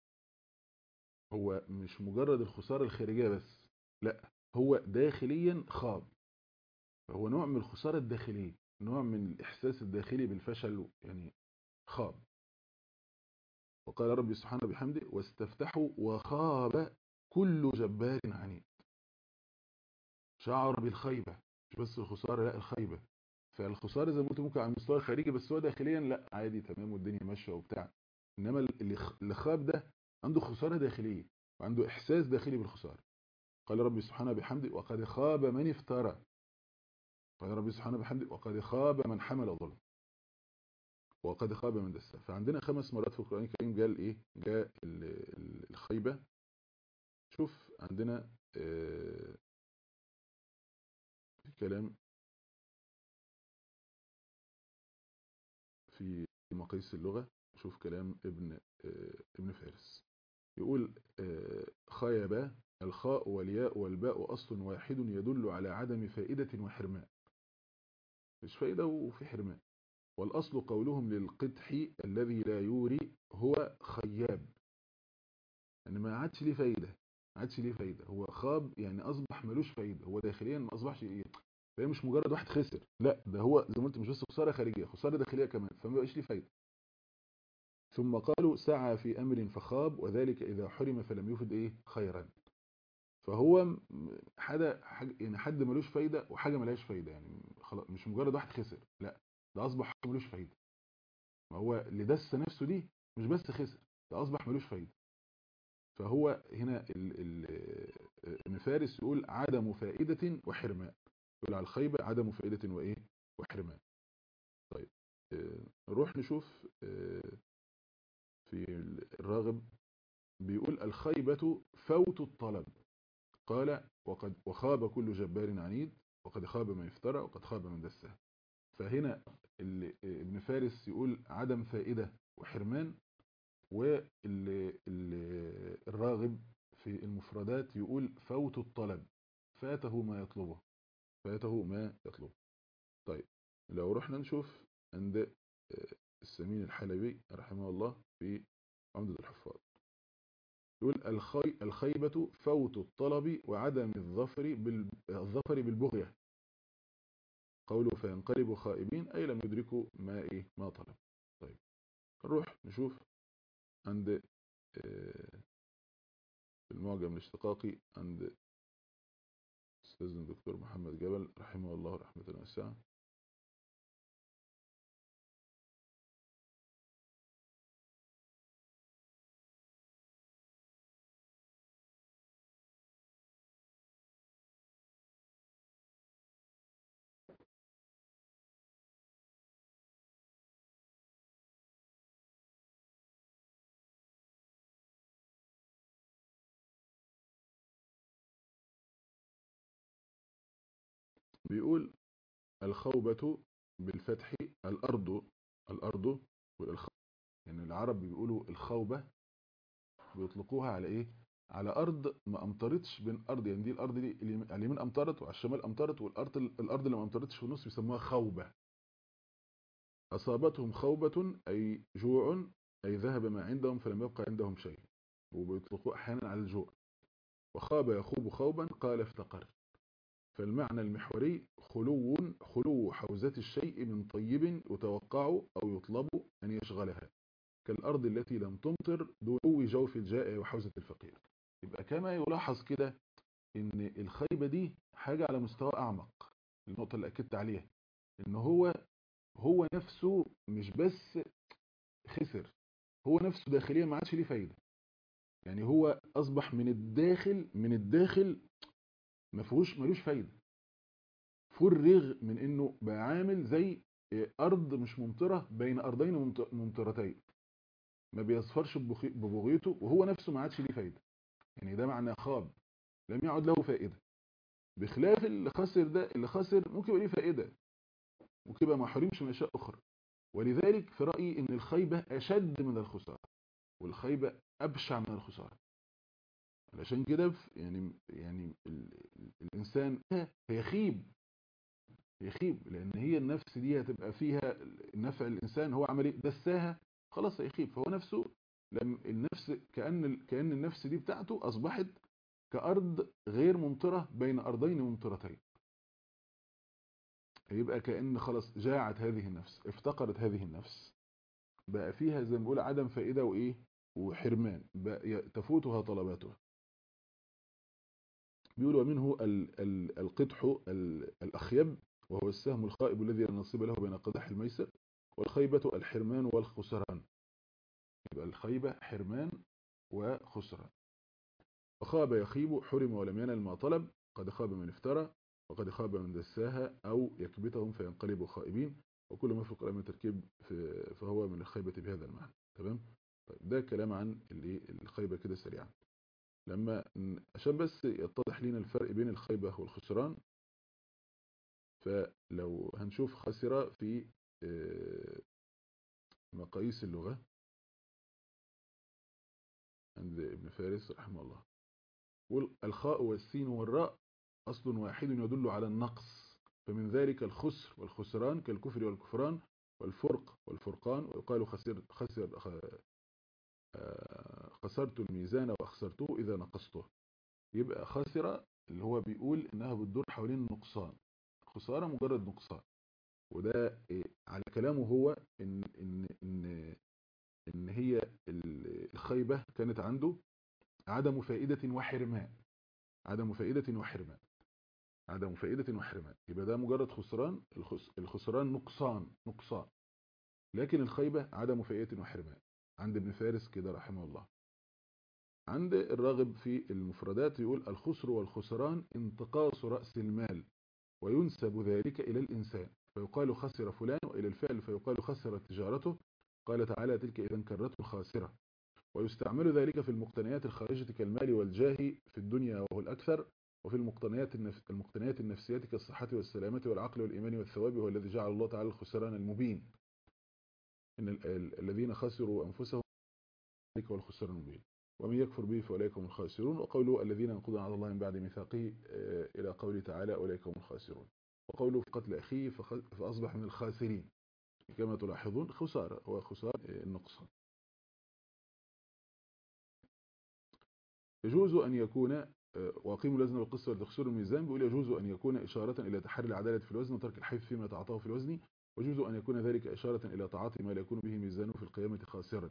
هو مش مجرد الخسارة الخارجية بس لا هو داخليا خاب فهو نوع من الخسارة الداخلية نوع من الإحساس الداخلي بالفشل يعني خاب وقال ربي سبحانه بحمده واستفتحوا وخاب كل جبار عنيد شعر بالخيبة مش بس الخسارة لا الخيبة فالخسارة زي ما قلت ممكن على المستوى الخارجي بس هو داخليا لا عادي تمام والدنيا ماشية وبتاع انما اللي خاب ده عنده خسارة داخلية وعنده احساس داخلي بالخسارة قال ربي سبحانه بحمده وقد خاب من افترى قال ربي سبحانه بحمده وقد خاب من حمل ظلم وقد خاب من دسه فعندنا خمس مرات في القرآن الكريم قال ايه جاء الخيبة شوف عندنا اه في كلام في مقاييس اللغة شوف كلام ابن ابن فارس يقول خيب الخاء والياء والباء أصل واحد يدل على عدم فائدة وحرمان مش فائدة وفي حرمان والأصل قولهم للقدح الذي لا يوري هو خياب يعني ما عادش ليه فايدة ما عادش ليه فايدة هو خاب يعني أصبح ملوش فايدة هو داخليا ما أصبحش إيه فهي مش مجرد واحد خسر لا ده هو زي ما قلت مش بس خسارة خارجية خسارة داخلية كمان فما بقاش ليه فايدة ثم قالوا سعى في أمر فخاب وذلك إذا حرم فلم يفد إيه خيرا فهو حدا حاجة يعني حد ملوش فايدة وحاجة ملهاش فايدة يعني خلاص مش مجرد واحد خسر لا ده أصبح ملوش فايدة ما هو اللي دس نفسه دي مش بس خسر ده أصبح ملوش فايدة فهو هنا ابن فارس يقول عدم فائدة وحرمان يقول على الخيبة عدم فائدة وإيه وحرمان طيب نروح نشوف في الراغب بيقول الخيبة فوت الطلب قال وقد وخاب كل جبار عنيد وقد خاب من افترى وقد خاب من دسه فهنا ابن فارس يقول عدم فائدة وحرمان والراغب في المفردات يقول فوت الطلب فاته ما يطلبه فاته ما يطلبه طيب لو رحنا نشوف عند السمين الحلبي رحمه الله في عمدة الحفاظ يقول الخي الخيبة فوت الطلب وعدم الظفر بالظفر بالبغية قوله فينقلبوا خائبين أي لم يدركوا ما إيه ما طلب طيب نروح نشوف عند في المعجم الاشتقاقي عند أستاذنا الدكتور محمد جبل رحمه الله رحمة واسعة بيقول الخوبة بالفتح الأرض الأرض والخوبة يعني العرب بيقولوا الخوبة بيطلقوها على إيه على أرض ما أمطرتش بين أرض يعني دي الأرض دي اللي على اليمين أمطرت وعلى الشمال أمطرت والأرض الأرض اللي ما أمطرتش في النص بيسموها خوبة أصابتهم خوبة أي جوع أي ذهب ما عندهم فلم يبقى عندهم شيء وبيطلقوه أحيانا على الجوع وخاب يخوب خوبا قال افتقر فالمعنى المحوري خلو خلو حوزة الشيء من طيب يتوقع أو يطلب أن يشغلها كالأرض التي لم تمطر دنو جوف الجائع وحوزة الفقير يبقى كما يلاحظ كده ان الخيبة دي حاجة على مستوى أعمق النقطة اللي أكدت عليها ان هو هو نفسه مش بس خسر هو نفسه داخليا ما عادش ليه فايدة يعني هو أصبح من الداخل من الداخل ما فيهوش ملوش فايده فرغ من انه بقى عامل زي ارض مش ممطره بين ارضين ممطرتين ما بيصفرش ببغيته وهو نفسه ما عادش ليه فايده يعني ده معنى خاب لم يعد له فائده بخلاف اللي خسر ده اللي خسر ممكن يبقى ليه فائده ممكن يبقى ما حرمش من اشياء اخرى ولذلك في رايي ان الخيبه اشد من الخساره والخيبه ابشع من الخساره علشان كده يعني يعني الانسان هيخيب هيخيب لان هي النفس دي هتبقى فيها نفع الانسان هو عمل ايه دساها خلاص هيخيب فهو نفسه لم النفس كان كان النفس دي بتاعته اصبحت كارض غير ممطره بين ارضين ممطرتين يبقى كان خلاص جاعت هذه النفس افتقرت هذه النفس بقى فيها زي ما بنقول عدم فائده وايه وحرمان بقى تفوتها طلباتها بيقول ومنه القدح الأخيب وهو السهم الخائب الذي لا نصيب له بين قدح الميسر والخيبة الحرمان والخسران يبقى الخيبة حرمان وخسران وخاب يخيب حرم ولم ينل ما طلب قد خاب من افترى وقد خاب من دساها أو يكبتهم فينقلبوا خائبين وكل ما في القرآن من تركيب فهو من الخيبة بهذا المعنى تمام طيب ده كلام عن الخيبة كده سريعا لما عشان بس يتضح لنا الفرق بين الخيبة والخسران فلو هنشوف خسر في مقاييس اللغة عند ابن فارس رحمه الله والخاء والسين والراء أصل واحد يدل على النقص فمن ذلك الخسر والخسران كالكفر والكفران والفرق والفرقان ويقال خسر, خسر خسرت الميزان وأخسرته إذا نقصته يبقى خسر اللي هو بيقول إنها بتدور حوالين النقصان خسارة مجرد نقصان وده على كلامه هو إن, إن, إن, إن هي الخيبة كانت عنده عدم فائدة وحرمان عدم فائدة وحرمان عدم فائدة وحرمان يبقى ده مجرد خسران الخسران نقصان نقصان لكن الخيبة عدم فائدة وحرمان عند ابن فارس كده رحمه الله عند الراغب في المفردات يقول الخسر والخسران انتقاص رأس المال وينسب ذلك إلى الإنسان فيقال خسر فلان وإلى الفعل فيقال خسرت تجارته قال تعالى تلك إذا كرته خاسرة ويستعمل ذلك في المقتنيات الخارجة كالمال والجاه في الدنيا وهو الأكثر وفي المقتنيات النفس المقتنيات النفسية كالصحة والسلامة والعقل والإيمان والثواب هو الذي جعل الله تعالى الخسران المبين إن الذين خسروا أنفسهم ذلك هو الخسران المبين ومن يكفر به فأولئك هم الخاسرون وقوله الذين ينقضون على الله من بعد ميثاقه إلى قوله تعالى أولئك هم الخاسرون وقوله في قتل أخيه فأصبح من الخاسرين كما تلاحظون خسارة هو خسارة النقصان يجوز أن يكون وأقيموا الوزن والقسط وتخسروا الميزان بيقول يجوز أن يكون إشارة إلى تحري العدالة في الوزن وترك الحيف فيما تعاطاه في الوزن ويجوز أن يكون ذلك إشارة إلى تعاطي ما لا يكون به ميزانه في القيامة خاسرا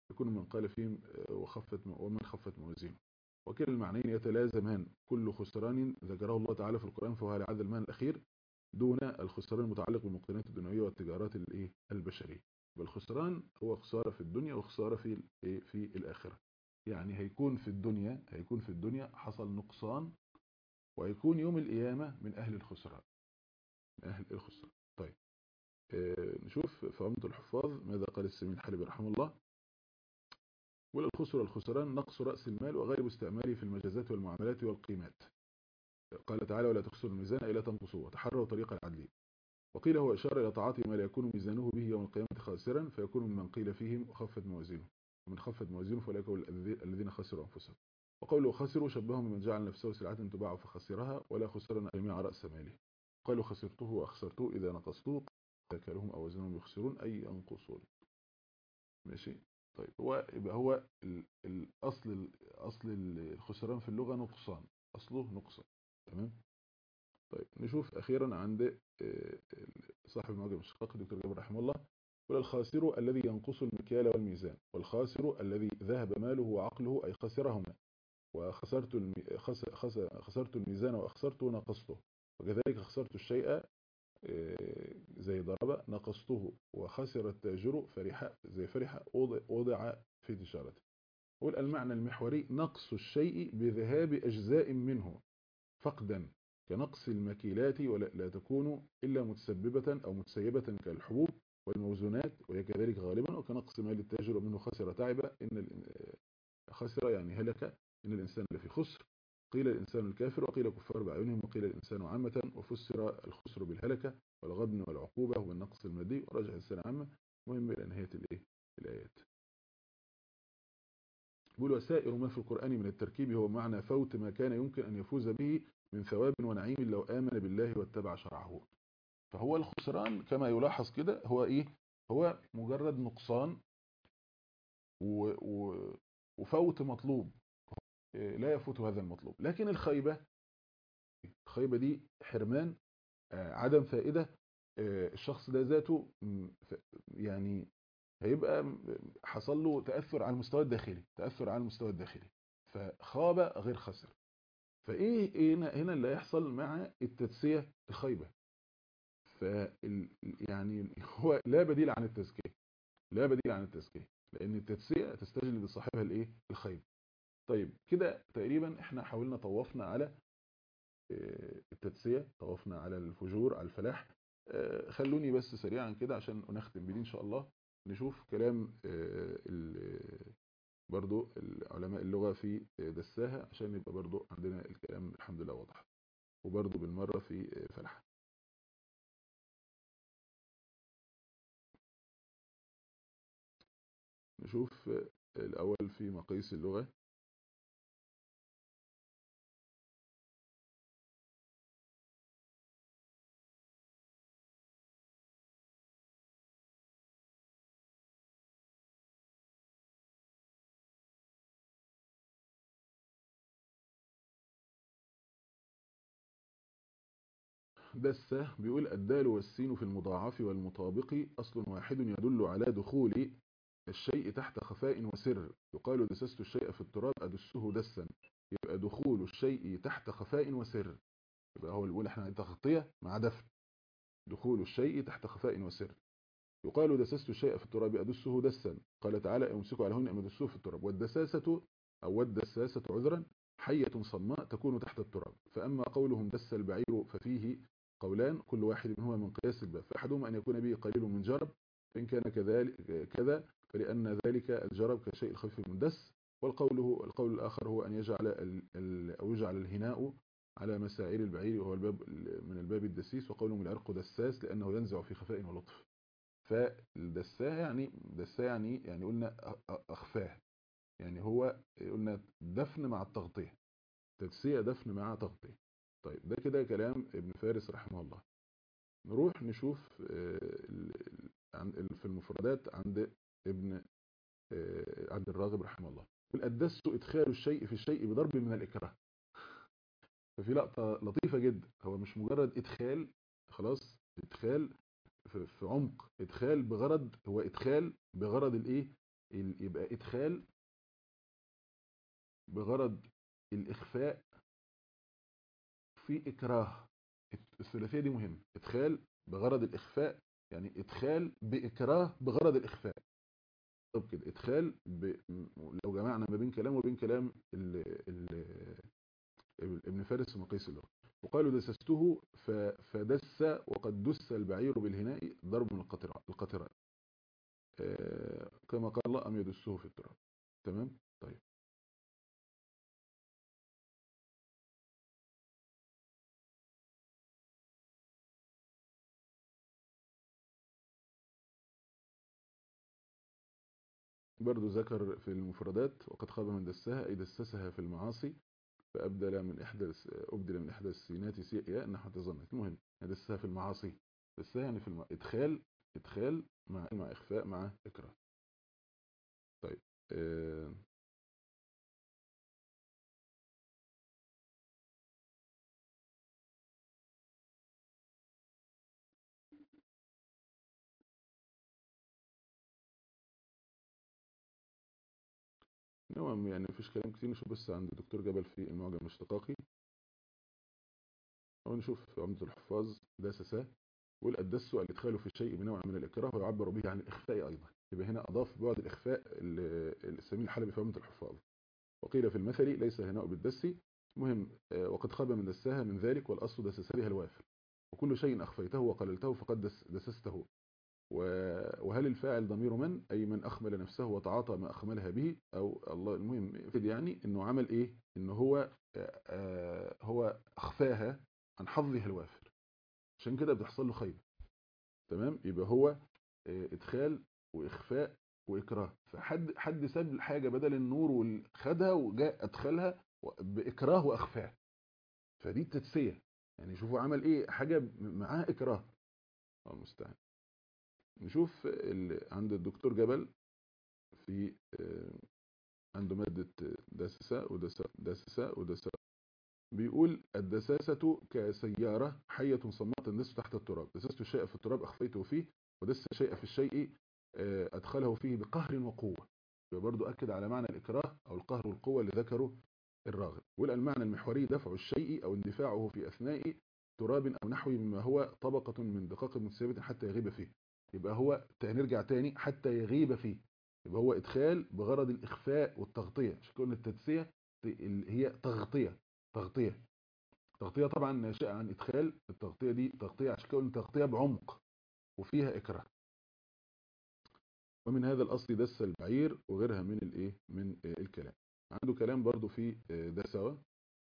يكون من قال فيهم وخفت ومن خفت موازينه وكلا المعنيين يتلازمان كل خسران ذكره الله تعالى في القرآن فهو على عدد المعنى الأخير دون الخسران المتعلق بالمقتنيات الدنيوية والتجارات الايه البشرية بالخسران هو خسارة في الدنيا وخسارة في في الآخرة يعني هيكون في الدنيا هيكون في الدنيا حصل نقصان ويكون يوم القيامة من أهل الخسران من أهل الخسران طيب آه نشوف في عمدة الحفاظ ماذا قال السمين حلبي رحمه الله ولا الخسر والخسران نقص رأس المال وغير استعماله في المجازات والمعاملات والقيمات قال تعالى ولا تخسروا الميزان أي لا تنقصوه وتحروا طريق العدل وقيل هو إشارة إلى تعاطي ما لا يكون ميزانه به يوم القيامة خاسرا فيكون ممن قيل فيهم خفت موازينه ومن خفت موازينه فأولئك الذين خسروا أنفسهم وقوله خسروا شبههم بمن جعل نفسه سلعة تباع فخسرها ولا خسرنا جميع رأس ماله قالوا خسرته وأخسرته إذا نقصته ذكرهم أو وزنهم يخسرون أي ينقصون ماشي طيب هو يبقى هو الأصل أصل الخسران في اللغة نقصان أصله نقصان تمام طيب نشوف أخيرا عند صاحب المعجم الشقاق الدكتور جابر رحمه الله ولا الخاسر الذي ينقص المكيال والميزان والخاسر الذي ذهب ماله وعقله أي خسرهما وخسرت المي... خس... خس... خسرت الميزان وأخسرته نقصته وكذلك خسرت الشيء زي ضرب نقصته وخسر التاجر فرح زي فرح وضع في تجارته قول المعنى المحوري نقص الشيء بذهاب أجزاء منه فقدا كنقص المكيلات ولا تكون إلا متسببة أو متسيبة كالحبوب والموزونات وهي كذلك غالبا وكنقص مال التاجر ومنه خسر تعب إن خسر يعني هلك إن الإنسان لفي خسر قيل الإنسان الكافر وقيل كفار بأعينهم وقيل الإنسان عامة وفسر الخسر بالهلكة والغبن والعقوبة والنقص المادي ورجع الإنسان عامة مهم إلى نهاية الإيه الآيات بيقول وسائر ما في القرآن من التركيب هو معنى فوت ما كان يمكن أن يفوز به من ثواب ونعيم لو آمن بالله واتبع شرعه فهو الخسران كما يلاحظ كده هو إيه هو مجرد نقصان و و وفوت مطلوب لا يفوت هذا المطلوب لكن الخيبة الخيبة دي حرمان عدم فائدة الشخص ده ذاته يعني هيبقى حصل له تأثر على المستوى الداخلي تأثر على المستوى الداخلي فخاب غير خسر فايه هنا هنا اللي هيحصل مع التدسية الخيبة ف يعني هو لا بديل عن التزكية لا بديل عن التزكية لان التدسية تستجلب لصاحبها الايه الخيبة طيب كده تقريبا احنا حاولنا طوفنا على التدسية طوفنا على الفجور على الفلاح خلوني بس سريعا كده عشان نختم بدي ان شاء الله نشوف كلام برضو علماء اللغة في دساها عشان يبقى برضو عندنا الكلام الحمد لله واضح وبرضو بالمرة في فلح نشوف الأول في مقاييس اللغة بس بيقول الدال والسين في المضاعف والمطابق أصل واحد يدل على دخول الشيء تحت خفاء وسر يقال دسست الشيء في التراب أدسه دسا يبقى دخول الشيء تحت خفاء وسر يبقى هو الأولى احنا تغطية مع دفن دخول الشيء تحت خفاء وسر يقال دسست الشيء في التراب أدسه دسا قال تعالى امسكوا على هن أم دسوه في التراب والدساسة أو الدساسة عذرا حية صماء تكون تحت التراب فأما قولهم دس البعير ففيه قولان كل واحد منهما من قياس الباب فأحدهما أن يكون به قليل من جرب إن كان كذلك كذا فلأن ذلك الجرب كشيء الخفيف المندس والقول القول الآخر هو أن يجعل أو يجعل الهناء على مساعير البعير وهو الباب من الباب الدسيس وقولهم العرق دساس لأنه ينزع في خفاء ولطف فالدساه يعني دساه يعني يعني قلنا أخفاه يعني هو قلنا دفن مع التغطية تدسية دفن مع تغطية طيب ده كده كلام ابن فارس رحمه الله نروح نشوف في المفردات عند ابن عبد الراغب رحمه الله الدس إدخال الشيء في الشيء بضرب من الإكراه ففي لقطة لطيفة جدا هو مش مجرد إدخال خلاص إدخال في عمق إدخال بغرض هو إدخال بغرض الإيه ال- يبقى ادخال بغرض الاخفاء في اكراه الثلاثيه دي مهمه ادخال بغرض الاخفاء يعني ادخال باكراه بغرض الاخفاء طب كده ادخال ب... لو جمعنا ما بين كلام وبين كلام ال... ال... ابن فارس ومقيس اللغة وقالوا دسسته ف... فدس وقد دس البعير بالهناء ضرب من القطران القطران آه... كما قال الله أم يدسه في التراب تمام طيب برضو ذكر في المفردات وقد خاب من دسها أي دسسها في المعاصي فأبدل من إحدى أبدل من إحدى السينات سيء ياء نحو تظنت المهم دسها في المعاصي دسها يعني في الم... إدخال إدخال مع مع إخفاء مع إكراه طيب آه... المهم يعني مفيش كلام كتير نشوف بس عند الدكتور جبل في المعجم الاشتقاقي أو نشوف في عمدة الحفاظ داسساه يقول الدس الادخال في الشيء بنوع من الإكراه ويعبر به عن الإخفاء أيضا يبقى هنا أضاف بعد الإخفاء السمين الحلبي في عمدة الحفاظ وقيل في المثل ليس هناء بالدس مهم وقد خاب من دساها من ذلك والأصل دسس بها الوافر وكل شيء أخفيته وقللته فقد دس دسسته وهل الفاعل ضمير من أي من أخمل نفسه وتعاطى ما أخملها به أو الله المهم يعني أنه عمل إيه أنه هو هو أخفاها عن حظها الوافر عشان كده بتحصل له خيبة تمام يبقى هو ادخال واخفاء واكراه فحد حد ساب الحاجه بدل النور وخدها وجاء ادخلها باكراه واخفاء فدي التدسيه يعني شوفوا عمل ايه حاجه معاها اكراه الله المستعان نشوف عند الدكتور جبل في عنده ماده دسسه ودسسه ودسسه بيقول الدساسة كسيارة حية صماء تندس تحت التراب دسست الشيء في التراب أخفيته فيه ودس الشيء في الشيء أدخله فيه بقهر وقوة برضو أكد على معنى الإكراه أو القهر والقوة اللي ذكره الراغب يقول المعنى المحوري دفع الشيء أو اندفاعه في أثناء تراب أو نحو مما هو طبقة من دقائق متسابة حتى يغيب فيه يبقى هو نرجع تاني حتى يغيب فيه يبقى هو إدخال بغرض الإخفاء والتغطية عشان كده التدسية هي تغطية تغطية تغطية طبعا ناشئة عن إدخال التغطية دي تغطية عشان كده تغطية بعمق وفيها إكراه ومن هذا الأصل دس البعير وغيرها من الإيه من الكلام عنده كلام برضو في دسوة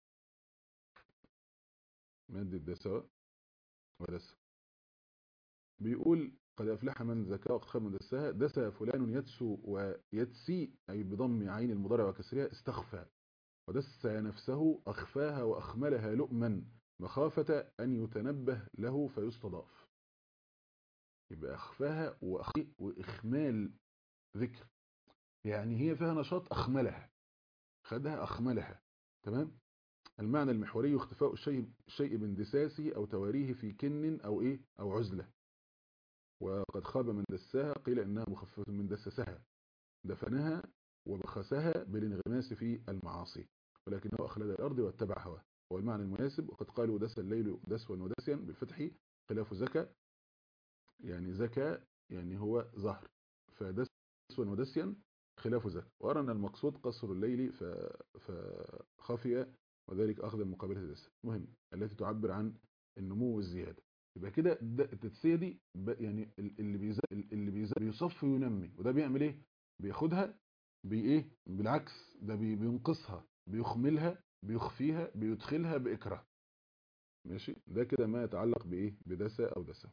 مادة دسوة ودسة بيقول قد أفلح من زكاة وخاب من دسها دسى فلان يدسو ويدسي أي بضم عين المضارع وكسرها استخفى ودس نفسه أخفاها وأخملها لؤما مخافة أن يتنبه له فيستضاف يبقى أخفاها وإخمال ذكر يعني هي فيها نشاط أخملها خدها أخملها تمام المعنى المحوري اختفاء الشيء شيء باندساسه أو تواريه في كن أو إيه أو عزلة وقد خاب من دساها قيل إنها مخففة من دسسها دفنها وبخسها بالانغماس في المعاصي ولكنه أخلد الأرض واتبع هواه هو المعنى المناسب وقد قالوا دس الليل دسوا ودسيا بالفتح خلاف زكا يعني زكا يعني هو ظهر فدسوا ودسيا خلاف زكا وأرى أن المقصود قصر الليل فخفي وذلك أخذ مقابلة دس مهم التي تعبر عن النمو والزيادة يبقى كده التدسية دي يعني اللي بيزا اللي بيزا بيصف وينمي وده بيعمل ايه بياخدها بايه بالعكس ده بينقصها بيخملها بيخفيها بيدخلها بإكراه ماشي ده كده ما يتعلق بايه بدسة او دسة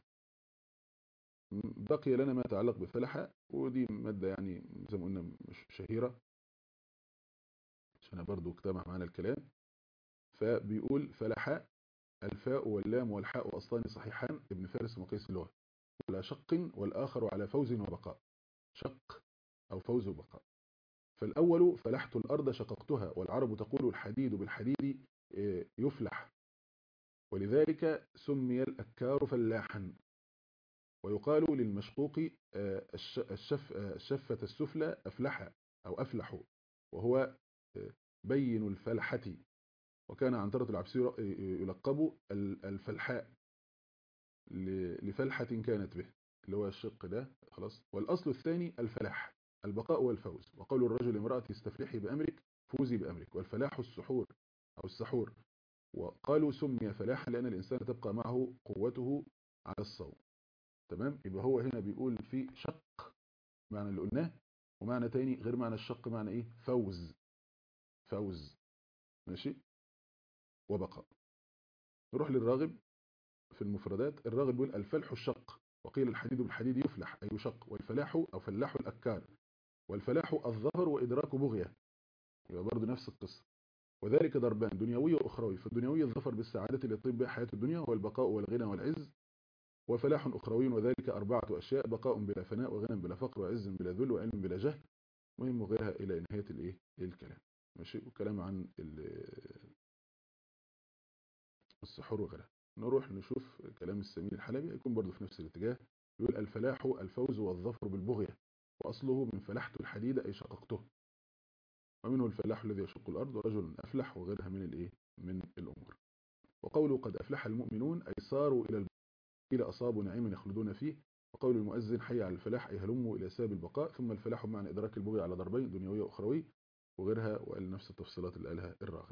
بقي لنا ما يتعلق بفلحة ودي مادة يعني زي ما قلنا مش شهيرة عشان برضو اجتمع معنا الكلام فبيقول فلحاء الفاء واللام والحاء أصلان صحيحان ابن فارس ومقيس اللغة على شق والآخر على فوز وبقاء شق أو فوز وبقاء فالأول فلحت الأرض شققتها والعرب تقول الحديد بالحديد يفلح ولذلك سمي الأكار فلاحا ويقال للمشقوق آه، الش- الشف آه، الشفة السفلى أفلح أو أفلح وهو آه، بين الفلحة وكان عنترة العبسي يلقب ال- الفلحاء ل- لفلحة كانت به اللي هو الشق ده خلاص والأصل الثاني الفلاح البقاء والفوز وقول الرجل امرأتي استفلحي بأمرك فوزي بأمرك والفلاح السحور أو السحور وقالوا سمي فلاحا لأن الإنسان تبقى معه قوته على الصوم تمام يبقى هو هنا بيقول في شق معنى اللي قلناه ومعنى تاني غير معنى الشق معنى ايه فوز فوز ماشي وبقاء نروح للراغب في المفردات الراغب بيقول الفلح الشق وقيل الحديد بالحديد يفلح أي يشق والفلاح أو فلاح الأكار والفلاح الظفر وإدراك بغية يبقى برضه نفس القصة وذلك ضربان دنيوي وأخروي فالدنيوي الظفر بالسعادة اللي يطيب بها حياة الدنيا هو البقاء والغنى والعز وفلاح أخروي وذلك أربعة أشياء بقاء بلا فناء وغنى بلا فقر وعز بلا ذل وعلم بلا جهل مهم وغيرها إلى نهاية الإيه الكلام ماشي وكلام عن ال- السحور وغيرها نروح نشوف كلام السمين الحلبي يكون برضه في نفس الاتجاه يقول الفلاح الفوز والظفر بالبغية وأصله من فلحت الحديد أي شققته ومنه الفلاح الذي يشق الأرض ورجل أفلح وغيرها من الإيه من الأمور وقوله قد أفلح المؤمنون أي صاروا إلى البقاء إلى أصابوا نعيما يخلدون فيه وقول المؤذن حي على الفلاح أي هلموا إلى سبب البقاء ثم الفلاح معنى إدراك البغي على ضربين دنيوي وأخروي وغيرها وقال نفس التفصيلات اللي قالها الراغب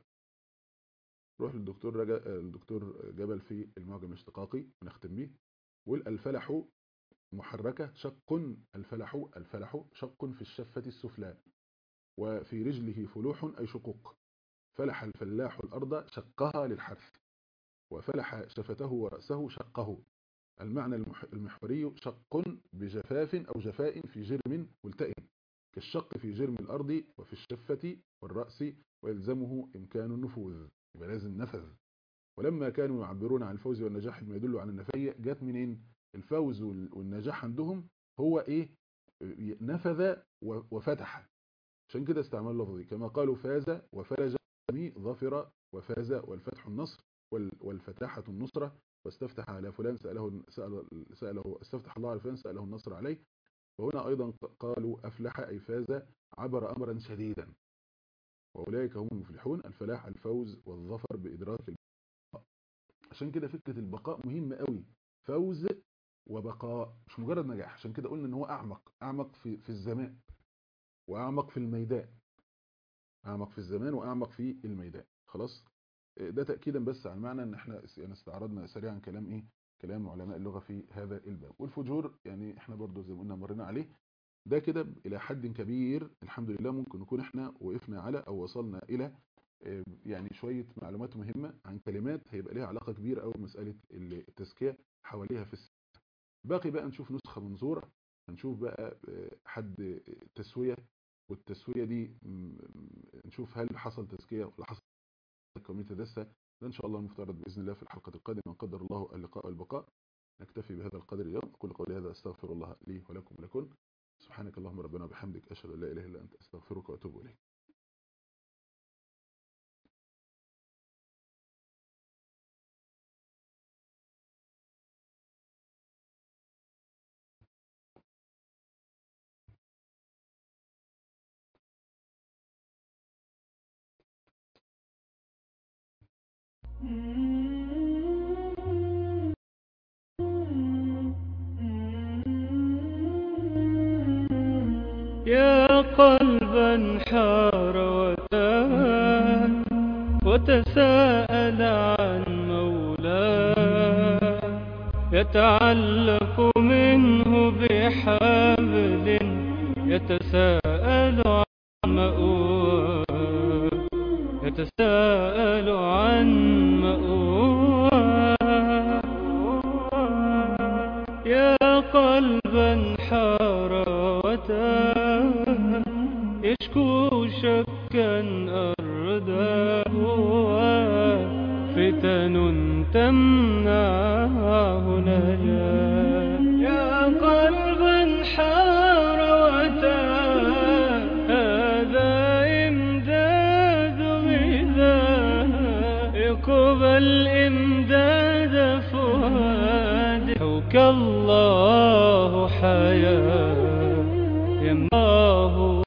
نروح للدكتور رجا الدكتور جبل في المعجم الاشتقاقي ونختم بيه ويقول الفلح محركة شق الفلح الفلح شق في الشفة السفلى وفي رجله فلوح أي شقوق فلح الفلاح الأرض شقها للحرث وفلح شفته ورأسه شقه المعنى المح- المحوري شق بجفاف أو جفاء في جرم ملتئم كالشق في جرم الأرض وفي الشفة والرأس ويلزمه إمكان النفوذ يبقى لازم نفذ ولما كانوا يعبرون عن الفوز والنجاح بما يدل عن النفي جت منين الفوز وال- والنجاح عندهم هو ايه نفذ و- وفتح عشان كده استعمال لفظي كما قالوا فاز وفلج ظفر وفاز والفتح النصر وال- والفتاحة النصرة واستفتح على فلان سأله, سأل سأله استفتح الله على فلان سأله النصر عليه وهنا أيضا قالوا أفلح أي فاز عبر أمرا شديدا وأولئك هم المفلحون الفلاح الفوز والظفر بإدراك البقاء عشان كده فكرة البقاء مهمة قوي فوز وبقاء مش مجرد نجاح عشان كده قلنا ان هو اعمق اعمق في في الزمان واعمق في الميدان اعمق في الزمان واعمق في الميدان خلاص ده تاكيدا بس على المعنى ان احنا يعني استعرضنا سريعا كلام ايه كلام علماء اللغه في هذا الباب والفجور يعني احنا برضو زي ما قلنا مرينا عليه ده كده الى حد كبير الحمد لله ممكن نكون احنا وقفنا على او وصلنا الى آه، يعني شويه معلومات مهمه عن كلمات هيبقى ليها علاقه كبيره قوي بمساله التزكيه حواليها في الس... باقي بقى نشوف نسخه منظوره هنشوف بقى آه، حد آه، تسويه والتسويه دي م- نشوف هل حصل تزكيه ولا حصل كوميونتي دسه ده ان شاء الله المفترض باذن الله في الحلقه القادمه ان قدر الله اللقاء والبقاء نكتفي بهذا القدر اليوم اقول قولي هذا استغفر الله لي ولكم ولكم سبحانك اللهم ربنا وبحمدك اشهد ان لا اله الا انت استغفرك واتوب اليك يا قلبا حار وتاه وتساءل عن مولاه يتعلق منه بحبل يتساءل عن مأواه يتساءل عن مأواه يا قلبا حار وتاه يشكو شكا أرداه فتن تمنعه نجاه يا قلبا حار وتاه هذا إمداد غذاء يقبل إمداد فؤاد كالله